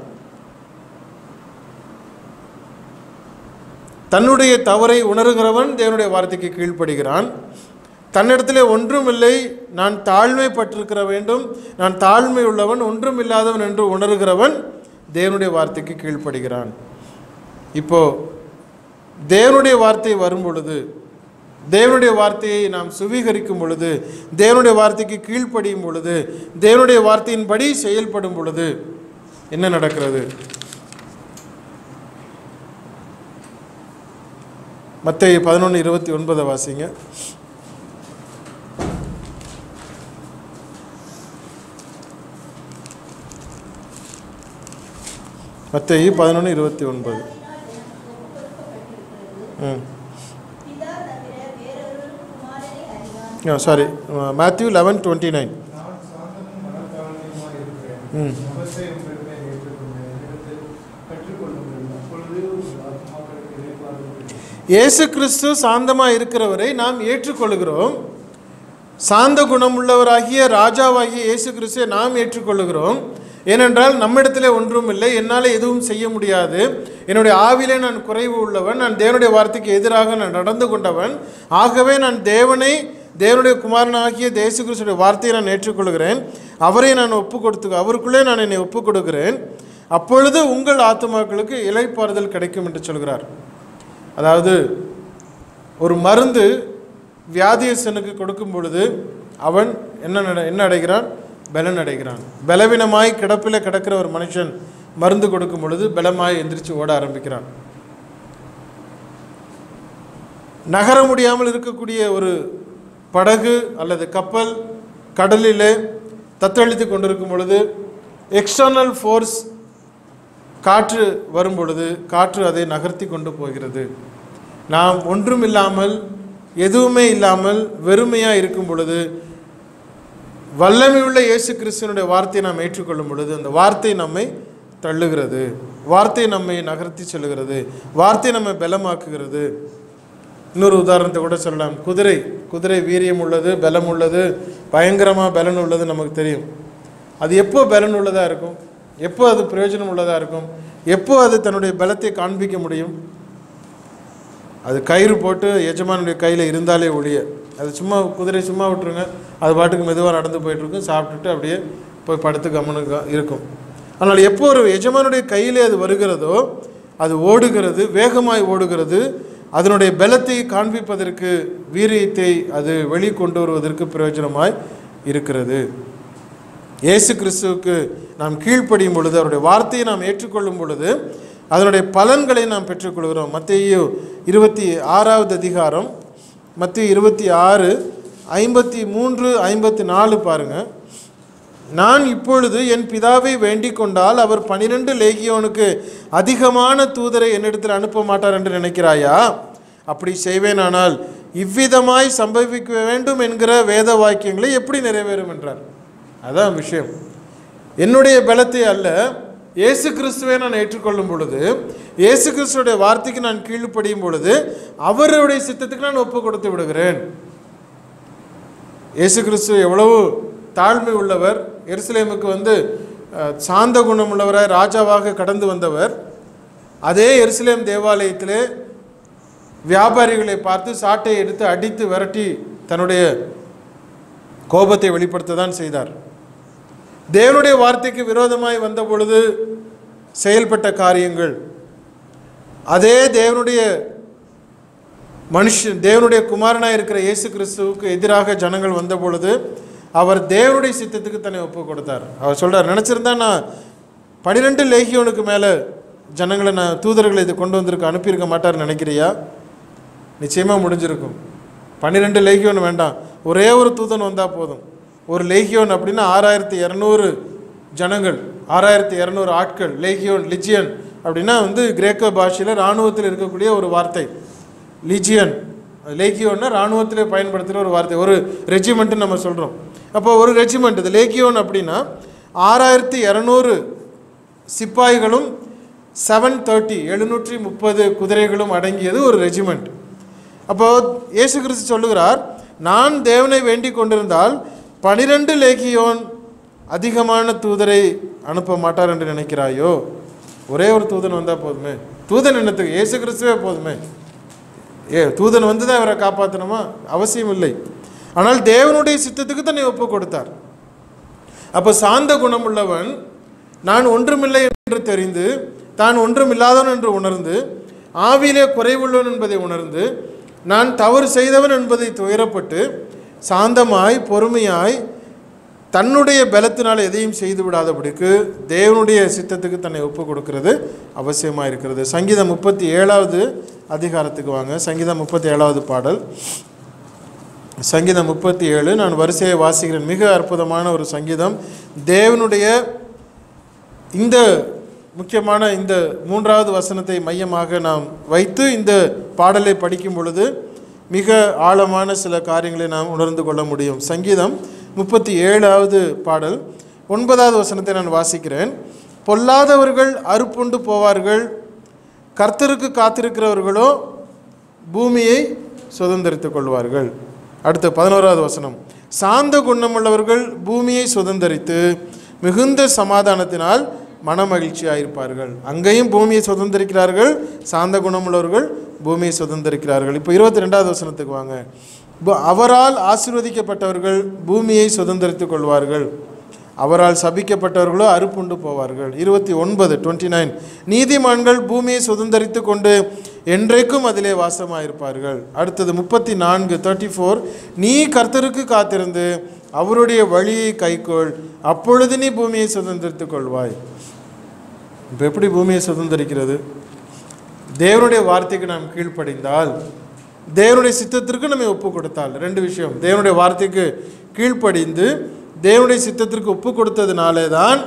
தன்னுடைய தவறை உணர்கிறவன் தேவனுடைய வார்த்தைக்கு கீழ்ப்படுகிறான் தன்னிடத்திலே ஒன்றுமில்லை நான் தாழ்மைப்பட்டிருக்கிற வேண்டும் நான் தாழ்மை உள்ளவன் ஒன்றும் இல்லாதவன் என்று உணர்கிறவன் தேவனுடைய வார்த்தைக்கு கீழ்ப்படுகிறான் இப்போ தேவனுடைய வார்த்தை வரும் பொழுது தேவனுடைய வார்த்தையை நாம் சுவீகரிக்கும் பொழுது தேவனுடைய வார்த்தைக்கு கீழ்ப்படியும் பொழுது தேவனுடைய வார்த்தையின்படி செயல்படும் பொழுது என்ன நடக்கிறது மத்திய பதினொன்று இருபத்தி ஒன்பதை வாசிங்க மத்திய பதினொன்று இருபத்தி ஒன்பது ம் பிதா தவிர வேறொரு குமாரனை அறிவான் sorry Matthew eleven twenty nine நான் சாந்தமும் மனத்தாழ்மையுமாய் இருக்கிறேன். ம் அவசியம் பெருமை ஏற்றுக்கொண்டேன். என்னிடத்தில் கற்றுக்கொள்ளுங்கள். அப்பொழுது உங்கள் ஆத்துமாக்களுக்கு இளைப்பாறுதல் கிடைக்கும். இயேசு கிறிஸ்து சாந்தமாக இருக்கிறவரை நாம் ஏற்றுக்கொள்கிறோம் சாந்த குணமுள்ளவராகிய ராஜாவாகிய இயேசு கிறிஸ்துவை நாம் ஏற்றுக்கொள்கிறோம் ஏனென்றால் நம்மிடத்திலே ஒன்றும் இல்லை என்னால் எதுவும் செய்ய முடியாது என்னுடைய ஆவிலே நான் குறைவு உள்ளவன் நான் தேவனுடைய வார்த்தைக்கு எதிராக நான் நடந்து கொண்டவன் ஆகவே நான் தேவனை தேவனுடைய குமாரனாகிய தேசு கிறிஸ்துடைய வார்த்தையை நான் ஏற்றுக்கொள்கிறேன் அவரை நான் ஒப்பு கொடுத்து அவருக்குள்ளே நான் என்னை ஒப்பு கொடுக்கிறேன் அப்பொழுது உங்கள் ஆத்துமாக்களுக்கு இலைப்பாறுதல் கிடைக்கும் என்று சொல்கிறார் அதாவது ஒரு மருந்து வியாதியஸ்தனுக்கு கொடுக்கும் பொழுது அவன் என்ன நட என்ன அடைகிறான் பலன் அடைகிறான் பலவீனமாய் கிடப்பில் கிடக்கிற ஒரு மனுஷன் மருந்து கொடுக்கும் பொழுது பலமாய் எந்திரிச்சு ஓட ஆரம்பிக்கிறான் நகர முடியாமல் இருக்கக்கூடிய ஒரு படகு அல்லது கப்பல் கடலிலே தத்தளித்து கொண்டிருக்கும் பொழுது எக்ஸ்டர்னல் ஃபோர்ஸ் காற்று வரும் பொழுது காற்று அதை நகர்த்தி கொண்டு போகிறது நாம் ஒன்றும் இல்லாமல் எதுவுமே இல்லாமல் வெறுமையாக இருக்கும் பொழுது வல்லமையுள்ள இயேசு கிறிஸ்துவனுடைய வார்த்தையை நாம் ஏற்றுக்கொள்ளும் பொழுது அந்த வார்த்தை நம்மை தள்ளுகிறது வார்த்தை நம்மை நகர்த்தி செல்லுகிறது வார்த்தை நம்மை பலமாக்குகிறது இன்னொரு உதாரணத்தை கூட சொல்லலாம் குதிரை குதிரை வீரியம் உள்ளது பலம் உள்ளது பயங்கரமாக பலன் உள்ளது நமக்கு தெரியும் அது எப்போ பலன் உள்ளதாக இருக்கும் எப்போ அது பிரயோஜனம் உள்ளதாக இருக்கும் எப்போ அது தன்னுடைய பலத்தை காண்பிக்க முடியும் அது கயிறு போட்டு எஜமானுடைய கையில் இருந்தாலே ஒழிய அது சும்மா குதிரை சும்மா விட்டுருங்க அது பாட்டுக்கு மெதுவாக நடந்து போயிட்டுருக்கும் சாப்பிட்டுட்டு அப்படியே போய் படுத்து கவனுக்கு இருக்கும் ஆனால் எப்போ ஒரு எஜமானுடைய கையிலே அது வருகிறதோ அது ஓடுகிறது வேகமாய் ஓடுகிறது அதனுடைய பலத்தை காண்பிப்பதற்கு வீரியத்தை அது வெளிக்கொண்டு வருவதற்கு பிரயோஜனமாய் இருக்கிறது இயேசு கிறிஸ்துவுக்கு நாம் கீழ்ப்படியும் பொழுது அவருடைய வார்த்தையை நாம் ஏற்றுக்கொள்ளும் பொழுது அதனுடைய பலன்களை நாம் பெற்றுக்கொள்கிறோம் மத்திய இருபத்தி ஆறாவது அதிகாரம் மத்திய இருபத்தி ஆறு ஐம்பத்தி மூன்று ஐம்பத்தி நாலு பாருங்கள் நான் இப்பொழுது என் பிதாவை வேண்டிக் கொண்டால் அவர் பனிரெண்டு லேகியோனுக்கு அதிகமான தூதரை என்னிடத்தில் அனுப்ப மாட்டார் என்று நினைக்கிறாயா அப்படி செய்வேனானால் இவ்விதமாய் சம்பவிக்க வேண்டும் என்கிற வேத வாக்கியங்களை எப்படி நிறைவேறும் என்றார் அதான் விஷயம் என்னுடைய பலத்தை அல்ல இயேசு கிறிஸ்துவை நான் ஏற்றுக்கொள்ளும் பொழுது இயேசு கிறிஸ்துடைய வார்த்தைக்கு நான் கீழ்ப்படியும் பொழுது அவருடைய சித்தத்துக்கு நான் ஒப்பு கொடுத்து விடுகிறேன் இயேசு கிறிஸ்து எவ்வளவு தாழ்மை உள்ளவர் எருசலேமுக்கு வந்து அஹ், சாந்த குணம் உள்ளவராய் ராஜாவாக கடந்து வந்தவர் அதே எருசலேம் தேவாலயத்திலே வியாபாரிகளை பார்த்து சாட்டை எடுத்து அடித்து விரட்டி தன்னுடைய கோபத்தை வெளிப்படுத்த தான் செய்தார் தேவனுடைய வார்த்தைக்கு விரோதமாய் வந்த பொழுது செயல்பட்ட காரியங்கள் அதே தேவனுடைய மனுஷன் தேவனுடைய குமாரனாக இருக்கிற இயேசு கிறிஸ்துவுக்கு எதிராக ஜனங்கள் வந்த பொழுது அவர் தேவனுடைய சித்தத்துக்கு தன்னை ஒப்பு கொடுத்தார் அவர் சொல்றார் நினச்சிருந்தா நான் பனிரெண்டு லேகியோனுக்கு மேலே ஜனங்களை நான் தூதர்களை இது கொண்டு வந்திருக்க அனுப்பியிருக்க மாட்டார்னு நினைக்கிறியா நிச்சயமாக முடிஞ்சிருக்கும் பன்னிரெண்டு லேகியோன் வேண்டாம் ஒரே ஒரு தூதன் வந்தால் போதும் ஒரு லேகியோன் அப்படின்னா ஆறாயிரத்தி இரநூறு ஜனங்கள் ஆறாயிரத்தி இரநூறு ஆட்கள் லேகியோன் லிஜியன் அப்படின்னா வந்து கிரேக்க பாஷையில் இராணுவத்தில் இருக்கக்கூடிய ஒரு வார்த்தை லிஜியன் லேகியோன்னா இராணுவத்திலே பயன்படுத்துகிற ஒரு வார்த்தை ஒரு ரெஜிமெண்ட்டு நம்ம சொல்கிறோம் அப்போ ஒரு ரெஜிமெண்ட் இது லேகியோன் அப்படின்னா ஆறாயிரத்தி இரநூறு சிப்பாய்களும் செவன் தேர்ட்டி எழுநூற்றி முப்பது குதிரைகளும் அடங்கியது ஒரு ரெஜிமெண்ட் அப்போ இயேசு கிறிஸ்து சொல்லுகிறார் நான் தேவனை வேண்டிக் கொண்டிருந்தால் பனிரெண்டு லேகியோன் அதிகமான தூதரை அனுப்ப மாட்டார் என்று நினைக்கிறாயோ ஒரே ஒரு தூதன் வந்தால் போதுமே தூதன் என்னத்துக்கு இயேசு கிறிஸ்துவே போதுமே ஏ தூதன் வந்து தான் இவரை காப்பாற்றணுமா அவசியம் இல்லை ஆனால் தேவனுடைய சித்தத்துக்கு தன்னை ஒப்பு கொடுத்தார் அப்போ சாந்த குணமுள்ளவன் நான் ஒன்றுமில்லை என்று தெரிந்து தான் ஒன்றுமில்லாதவன் என்று உணர்ந்து ஆவியிலே குறைவுள்ளவன் என்பதை உணர்ந்து நான் தவறு செய்தவன் என்பதை துயரப்பட்டு சாந்தமாய் பொறுமையாய் தன்னுடைய பலத்தினால் எதையும் செய்து விடாதபடிக்கு தேவனுடைய சித்தத்துக்கு தன்னை ஒப்பு கொடுக்கிறது அவசியமாக இருக்கிறது சங்கீதம் முப்பத்தி ஏழாவது அதிகாரத்துக்கு வாங்க சங்கீதம் முப்பத்தி ஏழாவது பாடல் சங்கீதம் முப்பத்தி ஏழு நான் வரிசையை வாசிக்கிறேன் மிக அற்புதமான ஒரு சங்கீதம் தேவனுடைய இந்த முக்கியமான இந்த மூன்றாவது வசனத்தை மையமாக நாம் வைத்து இந்த பாடலை படிக்கும் பொழுது மிக ஆழமான சில காரியங்களை நாம் உணர்ந்து கொள்ள முடியும் சங்கீதம் முப்பத்தி ஏழாவது பாடல் ஒன்பதாவது வசனத்தை நான் வாசிக்கிறேன் பொல்லாதவர்கள் அறுப்புண்டு போவார்கள் கர்த்தருக்கு காத்திருக்கிறவர்களோ பூமியை சுதந்திரித்துக் கொள்வார்கள் அடுத்து பதினோராவது வசனம் சாந்த குணமுள்ளவர்கள் பூமியை சுதந்திரித்து மிகுந்த சமாதானத்தினால் மனமகிழ்ச்சியாயிருப்பார்கள் அங்கேயும் பூமியை சுதந்திரிக்கிறார்கள் சாந்த குணமுள்ளவர்கள் பூமியை சுதந்திரிக்கிறார்கள் இப்போ இருபத்தி ரெண்டாவது வசனத்துக்கு வாங்க பு- அவரால் ஆசீர்வதிக்கப்பட்டவர்கள் பூமியை சுதந்திரித்துக் கொள்வார்கள் அவரால் சபிக்கப்பட்டவர்களோ அறுப்புண்டு போவார்கள் இருபத்தி ஒன்பது டுவெண்ட்டி நைன் நீதிமான்கள் பூமியை சுதந்திரித்து கொண்டு என்றைக்கும் அதிலே வாசமாயிருப்பார்கள் அடுத்தது முப்பத்தி நான்கு தேர்ட்டி ஃபோர் நீ கர்த்தருக்கு காத்திருந்து அவருடைய வழியை கைக்கொள் அப்பொழுது நீ பூமியை சுதந்திரித்துக் கொள்வாய் இப்போ எப்படி பூமியை சுதந்திரிக்கிறது தேவனுடைய வார்த்தைக்கு நாம் கீழ்ப்படிந்தால் தேவனுடைய சித்தத்திற்கு நம்மை ஒப்பு கொடுத்தால் ரெண்டு விஷயம் தேவனுடைய வார்த்தைக்கு கீழ்ப்படிந்து தேவனுடைய சித்தத்திற்கு ஒப்பு கொடுத்ததுனாலே தான்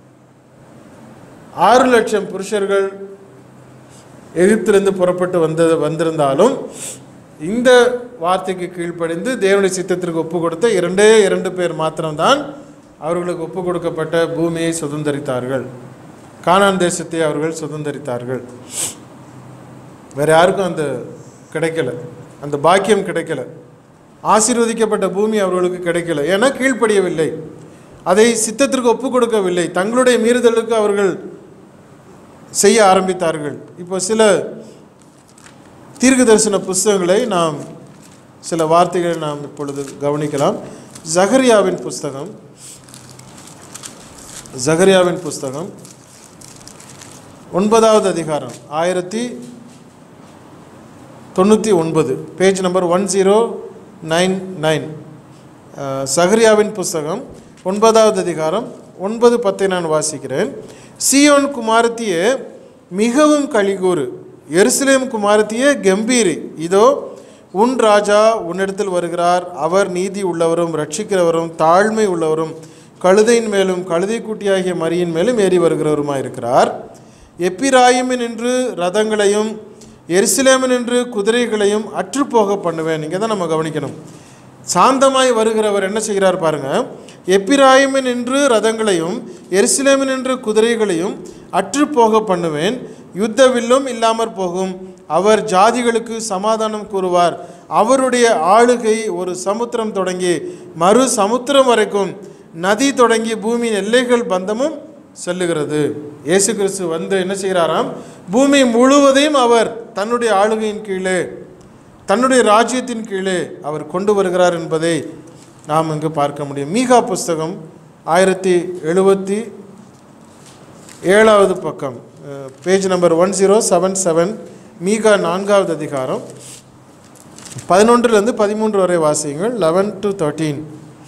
ஆறு லட்சம் புருஷர்கள் எகிப்திலிருந்து புறப்பட்டு வந்தது வந்திருந்தாலும் இந்த வார்த்தைக்கு கீழ்ப்படிந்து தேவனுடைய சித்தத்திற்கு ஒப்பு கொடுத்த இரண்டே இரண்டு பேர் மாத்திரம்தான் அவர்களுக்கு ஒப்பு கொடுக்கப்பட்ட பூமியை சுதந்திரித்தார்கள் கானான் தேசத்தை அவர்கள் சுதந்திரித்தார்கள் வேற யாருக்கும் அந்த கிடைக்கல அந்த பாக்கியம் கிடைக்கல ஆசீர்வதிக்கப்பட்ட பூமி அவர்களுக்கு கிடைக்கல ஏன்னா கீழ்ப்படியவில்லை அதை சித்தத்திற்கு ஒப்பு கொடுக்கவில்லை தங்களுடைய மீறுதலுக்கு அவர்கள் செய்ய ஆரம்பித்தார்கள் இப்போ சில தீர்க்க தரிசன புஸ்தகங்களை நாம் சில வார்த்தைகளை நாம் இப்பொழுது கவனிக்கலாம் ஜகரியாவின் புஸ்தகம் ஜகரியாவின் புஸ்தகம் ஒன்பதாவது அதிகாரம் ஆயிரத்தி தொண்ணூற்றி ஒன்பது page number one zero nine nine சஹரியாவின் புஸ்தகம் ஒன்பதாவது அதிகாரம் ஒன்பது பத்தை நான் வாசிக்கிறேன் சியோன் குமாரத்தியே மிகவும் கலிகூறு எருசலேம் குமாரத்தியே கம்பீரி இதோ உன் ராஜா உன்னிடத்தில் வருகிறார் அவர் நீதி உள்ளவரும் ரட்சிக்கிறவரும் தாழ்மை உள்ளவரும் கழுதையின் மேலும் கழுதை குட்டியாகிய மரியின் மேலும் ஏறி வருகிறவருமாயிருக்கிறார் எப்பிராயிமின் என்று ரதங்களையும் எருசலேமின் என்று குதிரைகளையும் அற்றுப்போக பண்ணுவேன் இங்கே தான் நம்ம கவனிக்கணும் சாந்தமாய் வருகிறவர் என்ன செய்கிறார் பாருங்க எப்பிராயிமின் என்று ரதங்களையும் எருசலேமின் என்று குதிரைகளையும் அற்றுப்போக பண்ணுவேன் யுத்த வில்லும் இல்லாமற் போகும் அவர் ஜாதிகளுக்கு சமாதானம் கூறுவார் அவருடைய ஆளுகை ஒரு சமுத்திரம் தொடங்கி மறு சமுத்திரம் வரைக்கும் நதி தொடங்கி பூமியின் எல்லைகள் பந்தமும் செல்லுகிறது இயேசு கிறிஸ்து வந்து என்ன செய்கிறாராம் பூமி முழுவதையும் அவர் தன்னுடைய ஆளுகையின் கீழே தன்னுடைய ராஜ்யத்தின் கீழே அவர் கொண்டு வருகிறார் என்பதை நாம் இங்கு பார்க்க முடியும் மீகா புஸ்தகம் ஆயிரத்தி எழுபத்தி ஏழாவது பக்கம் page number one zero seven seven மீகா நான்காவது அதிகாரம் பதினொன்றிலிருந்து பதிமூன்று வரை வாசியுங்கள் லெவன் டு தேர்ட்டீன்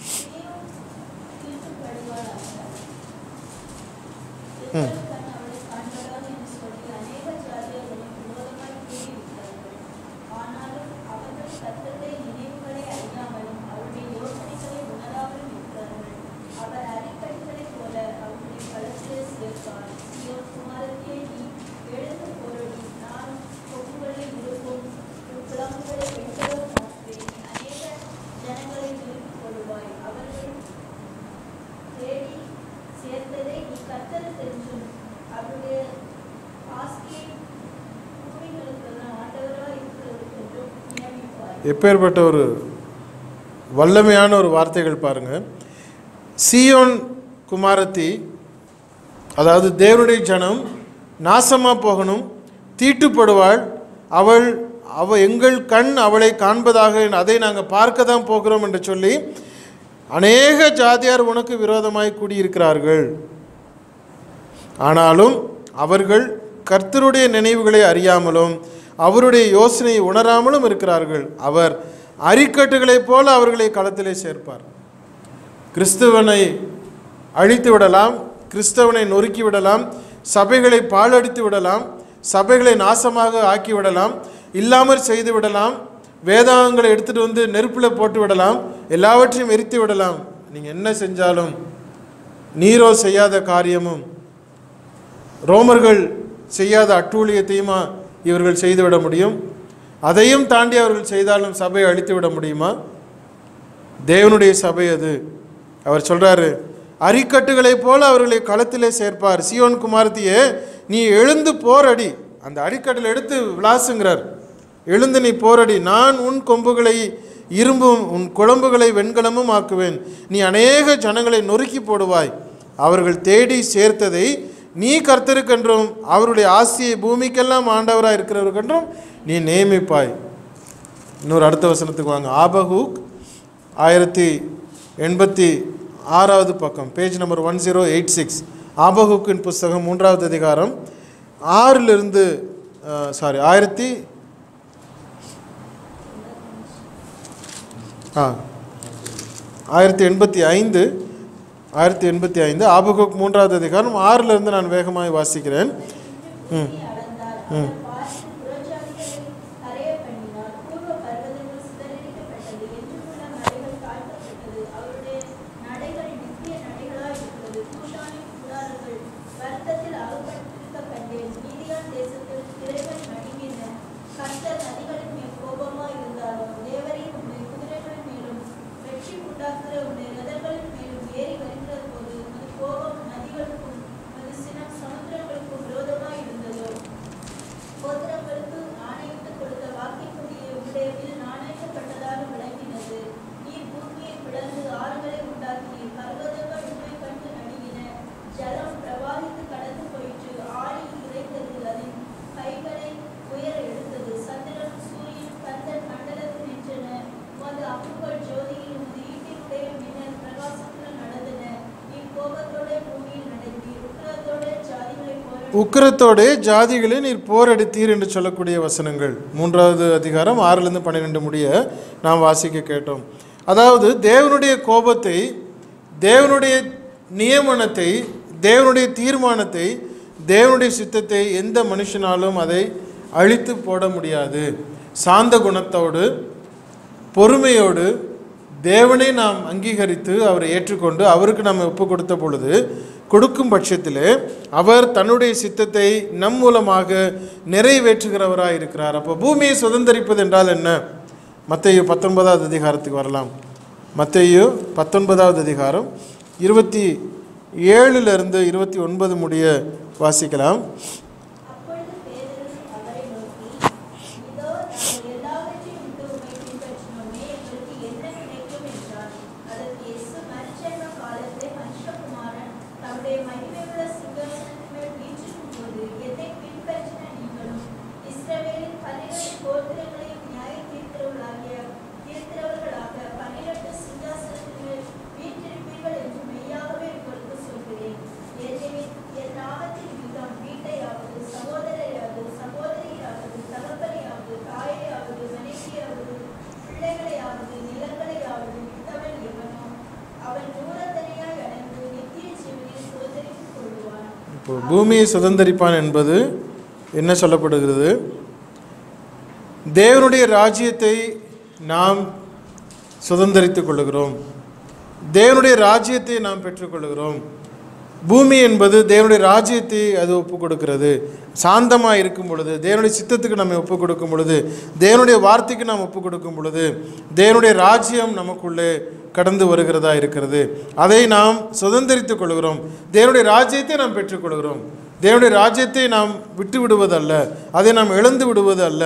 ம் ஜனங்களை திருப்பிக் கொள்வாய் அவர்கள் தேடி சேர்த்ததை நீ கத்தருக்கென்றும் அவருடைய ஆஸ்தியை பூமிகளுக்கெல்லாம் ஆண்டவராய் இருக்கிறவருக்கென்றும் நியமிப்பாய் எப்பேற்பட்ட ஒரு வல்லமையான ஒரு வார்த்தைகள் பாருங்க சீயோன் குமாரத்தி அதாவது தேவனுடைய ஜனம் நாசமாக போகணும் தீட்டுப்படுவாள் அவள் அவ எங்கள் கண் அவளை காண்பதாக அதை நாங்கள் பார்க்க தான் போகிறோம் என்று சொல்லி அநேக ஜாதியார் உனக்கு விரோதமாய் கூடியிருக்கிறார்கள் ஆனாலும் அவர்கள் கர்த்தருடைய நினைவுகளை அறியாமலும் அவருடைய யோசனையை உணராமலும் இருக்கிறார்கள் அவர் அரிக்கட்டுகளைப் போல அவர்களை களத்திலே சேர்ப்பார் கிறிஸ்துவனை அழித்து விடலாம் கிறிஸ்தவனை நொறுக்கி விடலாம் சபைகளை பாழடித்து விடலாம் சபைகளை நாசமாக ஆக்கி விடலாம் இல்லாமற் செய்து விடலாம் வேதாகங்களை எடுத்துகிட்டு வந்து நெருப்பில் போட்டு விடலாம் எல்லாவற்றையும் எரித்து விடலாம் நீங்கள் என்ன செஞ்சாலும் நீரோ செய்யாத காரியமும் ரோமர்கள் செய்யாத அட்டூழியத்தையுமா இவர்கள் செய்துவிட முடியும் அதையும் தாண்டி அவர்கள் செய்தாலும் சபையை அழித்து விட முடியுமா தேவனுடைய சபை அது அவர் சொல்றாரு அரிக்கட்டுகளைப் போல அவர்களை களத்திலே சேர்ப்பார் சியோன் குமாரத்தியே நீ எழுந்து போரடி அந்த அடிக்கட்டில் எடுத்து விளாசுங்கிறார் எழுந்து நீ போரடி நான் உன் கொம்புகளை இரும்பும் உன் குழம்புகளை வெண்கலமும் ஆக்குவேன் நீ அநேக ஜனங்களை நொறுக்கி போடுவாய் அவர்கள் தேடி சேர்த்ததை நீ கர்த்தருக்கென்றும் அவருடைய ஆசியை பூமிக்கெல்லாம் ஆண்டவராக இருக்கிறவருக்கென்றும் நீ நியமிப்பாய் இன்னொரு அடுத்த வசனத்துக்கு வாங்க ஆபஹூக் ஆயிரத்தி எண்பத்தி ஆறாவது பக்கம் page number one zero eight six ஆபஹூக்கின் புஸ்தகம் மூன்றாவது அதிகாரம் ஆறிலிருந்து சாரி ஆயிரத்தி ஆ ஆயிரத்தி எண்பத்தி ஐந்து ஆயிரத்தி எண்பத்தி ஐந்து ஆபகுக் மூன்றாவது அதிகாரம் ஆறிலிருந்து நான் வேகமாய் வாசிக்கிறேன் ம் அளந்தார் ம். அவர் பார்த்து புறஜாதிகளை கரைய பண்ணினார் பூர்வ பர்வதங்கள் சிதறடிக்கப்பட்டது என்றுமுள்ள மலைகள் தாழ்த்தப்பட்டது அவருடைய நடைகள் நித்திய நடைகளாய் இருக்கிறது கூஷானின் கூடாரங்கள் வருத்தத்தில் அகப்பட்டிருக்க கண்டேன் மீதியான் தேசத்தில் திரைகள் நடுங்கின கர்த்தர் நதிகளின் மேல் கோபமாய் இருந்தாலும் தேவரே உண்மை குதிரைகளின் மேலும் வெற்றி உண்டாக்குகிற உன்னை ரதங்களின் மேலும் ஏறி வருகிற போது உமது கோபம் நதிகளுக்கும் உமது சினம் சமுத்திரங்களுக்கும் விரோதமாய் இருந்ததோ கோத்திரங்களுக்கு ஆணையிட்டு கொடுத்த வாக்கின்படியே உடைய வில் நாணயிக்கப்பட்டதாக விளங்கினது ஜோதியில் உமது ஈட்டினுடைய மின்னல் பிரகாசத்தில் நடந்தன நீ கோபத்தோட பூமியில் நடந்தீர் உக்கிரத்தோட ஜாதிகளை போராடி உக்கிரத்தோடே ஜாதிகளை நீர் போரடித்தீர் என்று சொல்லக்கூடிய வசனங்கள் மூன்றாவது அதிகாரம் ஆறிலிருந்து பன்னிரெண்டு முடிய நாம் வாசிக்க கேட்டோம் அதாவது தேவனுடைய கோபத்தை தேவனுடைய நியமனத்தை தேவனுடைய தீர்மானத்தை தேவனுடைய சித்தத்தை எந்த மனுஷனாலும் அதை அழித்து போட முடியாது சாந்த குணத்தோடு பொறுமையோடு தேவனை நாம் அங்கீகரித்து அவரை ஏற்றுக்கொண்டு அவருக்கு நாம் ஒப்பு கொடுத்த பொழுது கொடுக்கும் பட்சத்திலே அவர் தன்னுடைய சித்தத்தை நம் மூலமாக நிறைவேற்றுகிறவராக இருக்கிறார் அப்போ பூமியை சுதந்தரிப்பது என்றால் என்ன மத்தேயு பத்தொன்பதாவது அதிகாரத்துக்கு வரலாம் மத்தேயு பத்தொன்பதாவது அதிகாரம் இருபத்தி ஏழுலேருந்து இருபத்தி ஒன்பது முடிய வாசிக்கலாம் அப்பொழுது பேதுரு அவரை நோக்கி இதோ நாங்கள் எல்லாவற்றையும் விட்டு உம்மை பின்பற்றினோமே எங்களுக்கு என்ன கிடைக்கும் என்றார் அதற்கு இயேசு மனுஷன காலத்தை மனுஷகுமாரன் தம்முடைய மகிமையுள்ள சிங்காசனத்தின் மேல் வீற்றிருக்கும் போது என்னை பின்பற்றின நீங்களும் இஸ்ரவேலின் பன்னிரண்டு கோத்திரங்களையும் நியாய தீர்க்கிறவர்களாகிய தீர்க்கிறவர்களாக பன்னிரண்டு சிங்காசனத்தின் மேல் வீற்றிருப்பீர்கள் என்று மெய்யாகவே உங்களுக்கு சொல்கிறேன் ஏனெனில் என் நாமத்தின் நிமித்தம் வீட்டையாவது சகோதரையாவது சகோதரியாவது தகப்பனையாவது தாயையாவது மனைவியாவது பிள்ளைகளையாவது நிலங்களையாவது விட்டவன் எவனோ அவன் நூறத்தனையாய் அடைந்து நித்திய ஜீவனை சுதந்திரித்துக் கொள்வான் இப்போ பூமியை சுதந்தரிப்பான் என்பது என்ன சொல்லப்படுகிறது தேவனுடைய ராஜ்யத்தை நாம் சுதந்தரித்துக் கொள்ளுகிறோம் தேவனுடைய ராஜ்யத்தை நாம் பெற்றுக்கொள்கிறோம் பூமி என்பது தேவனுடைய ராஜ்யத்தை அது ஒப்பு கொடுக்கிறது சாந்தமாக இருக்கும் பொழுது தேவனுடைய சித்தத்துக்கு நம்ம ஒப்பு கொடுக்கும் பொழுது தேவனுடைய வார்த்தைக்கு நாம் ஒப்பு கொடுக்கும் பொழுது தேவனுடைய ராஜ்யம் நமக்குள்ளே கடந்து வருகிறதா இருக்கிறது அதை நாம் சுதந்திரித்துக் கொள்கிறோம் தேவனுடைய ராஜ்யத்தை நாம் பெற்றுக்கொள்கிறோம் தேவனுடைய ராஜ்யத்தை நாம் விட்டு விடுவதல்ல அதை நாம் இழந்து விடுவது அல்ல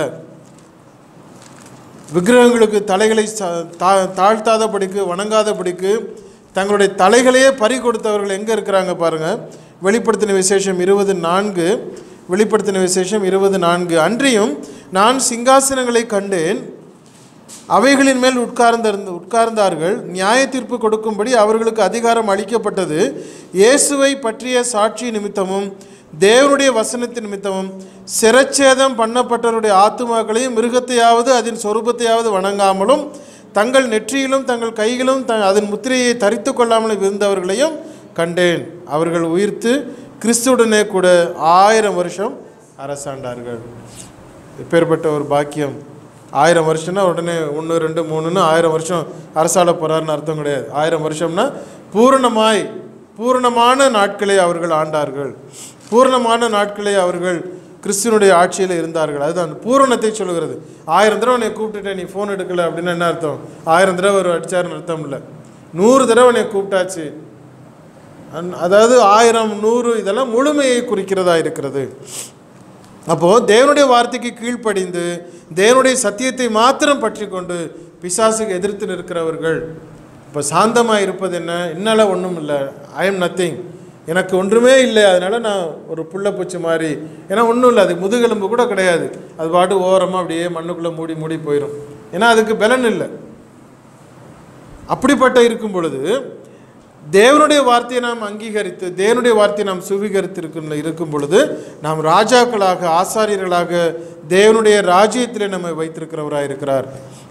விக்கிரகங்களுக்கு தலைகளை சா- தா- தாழ்த்தாதபடிக்கு வணங்காதபடிக்கு தங்களுடைய தலைகளையே பறி கொடுத்தவர்கள் எங்கே இருக்கிறாங்க பாருங்கள் வெளிப்படுத்தின விசேஷம் இருபது நான்கு வெளிப்படுத்தின விசேஷம் இருபது நான்கு அன்றியும் நான் சிங்காசனங்களை கண்டேன் அவைகளின் மேல் உட்கார்ந்திருந்த உட்கார்ந்தார்கள் நியாய தீர்ப்பு கொடுக்கும்படி அவர்களுக்கு அதிகாரம் அளிக்கப்பட்டது இயேசுவை பற்றிய சாட்சி நிமித்தமும் தேவனுடைய வசனத்தின் நிமித்தமும் சிரச்சேதம் பண்ணப்பட்டவருடைய ஆத்துமாக்களையும் மிருகத்தையாவது அதன் சொரூபத்தையாவது வணங்காமலும் தங்கள் நெற்றியிலும் தங்கள் கையிலும் த அதன் முத்திரையை தரித்து கொள்ளாமலும் இருந்தவர்களையும் கண்டேன் அவர்கள் உயிர்த்து கிறிஸ்துவுடனே கூட ஆயிரம் வருஷம் அரசாண்டார்கள் எப்பேற்பட்ட ஒரு பாக்கியம் ஆயிரம் வருஷம்னா உடனே ஒன்று ரெண்டு மூணுன்னு ஆயிரம் வருஷம் அரசாள போகிறாருன்னு அர்த்தம் கிடையாது ஆயிரம் வருஷம்னா பூரணமாய் பூரணமான நாட்களை அவர்கள் ஆண்டார்கள் பூரணமான நாட்களை அவர்கள் கிறிஸ்துவனுடைய ஆட்சியில் இருந்தார்கள் அதுதான் அந்த பூரணத்தை சொல்லுகிறது ஆயிரம் தடவை உன்னை கூப்பிட்டுட்டேன் நீ ஃபோன் எடுக்கல அப்படின்னு என்ன அர்த்தம் ஆயிரம் தடவை ஒரு அடிச்சாருன்னு அர்த்தம் இல்லை நூறு தடவை உன்னை கூப்பிட்டாச்சு அன்- அதாவது ஆயிரம் நூறு இதெல்லாம் முழுமையை குறிக்கிறதா இருக்கிறது அப்போது தேவனுடைய வார்த்தைக்கு கீழ்ப்படிந்து தேவனுடைய சத்தியத்தை மாத்திரம் பற்றி கொண்டு பிசாசுக்கு எதிர்த்து நிற்கிறவர்கள் இப்போ சாந்தமாக இருப்பது என்ன என்னால் ஒன்றும் இல்லை ஐ எம் நத்திங் எனக்கு ஒன்றுமே இல்லை அதனால் நான் ஒரு புள்ளப்பூச்சி மாதிரி ஏன்னா ஒன்றும் இல்லை அது முதுகெலும்பு கூட கிடையாது அது பாட்டு ஓரமாக அப்படியே மண்ணுக்குள்ளே மூடி மூடி போயிடும் ஏன்னா அதுக்கு பலன் இல்லை அப்படிப்பட்ட இருக்கும் பொழுது தேவனுடைய வார்த்தையை நாம் அங்கீகரித்து தேவனுடைய வார்த்தையை நாம் சுவீகரித்து இருக்கும் இருக்கும் பொழுது நாம் ராஜாக்களாக ஆசாரியர்களாக தேவனுடைய ராஜ்யத்திலே நம்மை வைத்திருக்கிறவராக இருக்கிறார்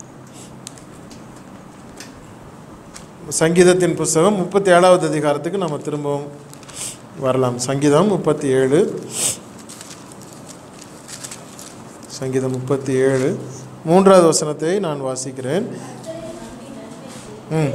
சங்கீதத்தின் புஸ்தகம் முப்பத்தி ஏழாவது அதிகாரத்துக்கு நம்ம திரும்பவும் வரலாம் சங்கீதம் முப்பத்தி ஏழு சங்கீதம் முப்பத்தி ஏழு மூன்றாவது வசனத்தை நான் வாசிக்கிறேன் ம்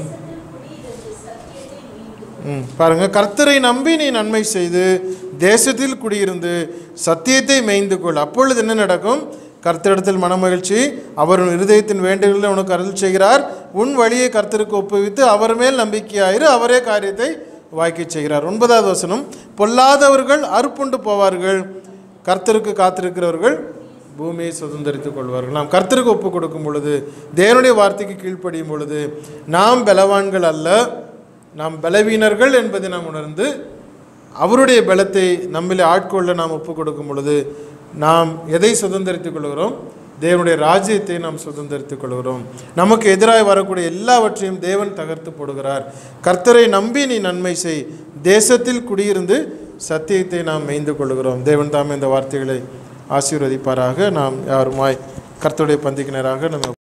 ம் பாருங்க கர்த்தரை நம்பி நீ நன்மை செய்து தேசத்தில் குடியிருந்து சத்தியத்தை மேய்ந்து கொள் அப்பொழுது என்ன நடக்கும் கர்த்தரிடத்தில் மனமகிழ்ச்சி அவர் உன் இருதயத்தின் வேண்டுகளில் உனக்கு அருள் செய்கிறார் உன் வழியை கர்த்தருக்கு ஒப்புவித்து அவர் மேல் நம்பிக்கையாயிரு அவரே காரியத்தை வாய்க்கச் செய்கிறார் ஒன்பதாவது வசனம் பொல்லாதவர்கள் அறுப்புண்டு போவார்கள் கர்த்தருக்கு காத்திருக்கிறவர்கள் பூமியை சுதந்திரித்துக் கொள்வார்கள் நாம் கர்த்தருக்கு ஒப்பு கொடுக்கும் பொழுது தேவனுடைய வார்த்தைக்கு கீழ்ப்படியும் பொழுது நாம் பலவான்கள் அல்ல நாம் பலவீனர்கள் என்பதை நாம் உணர்ந்து அவருடைய பலத்தை நம்மிலே ஆட்கொள்ள நாம் ஒப்பு கொடுக்கும் பொழுது நாம் எதை சுதந்திரித்துக் கொள்கிறோம் தேவனுடைய ராஜ்யத்தை நாம் சுதந்திரித்துக் கொள்கிறோம் நமக்கு எதிராக வரக்கூடிய எல்லாவற்றையும் தேவன் தகர்த்து போடுகிறார் கர்த்தரை நம்பி நீ நன்மை செய் தேசத்தில் குடியிருந்து சத்தியத்தை நாம் மேய்ந்து கொள்கிறோம் தேவன் தாமே இந்த வார்த்தைகளை ஆசீர்வதிப்பாராக நாம் யாருமாய் கர்த்தருடைய பந்திக்கினராக நம்ம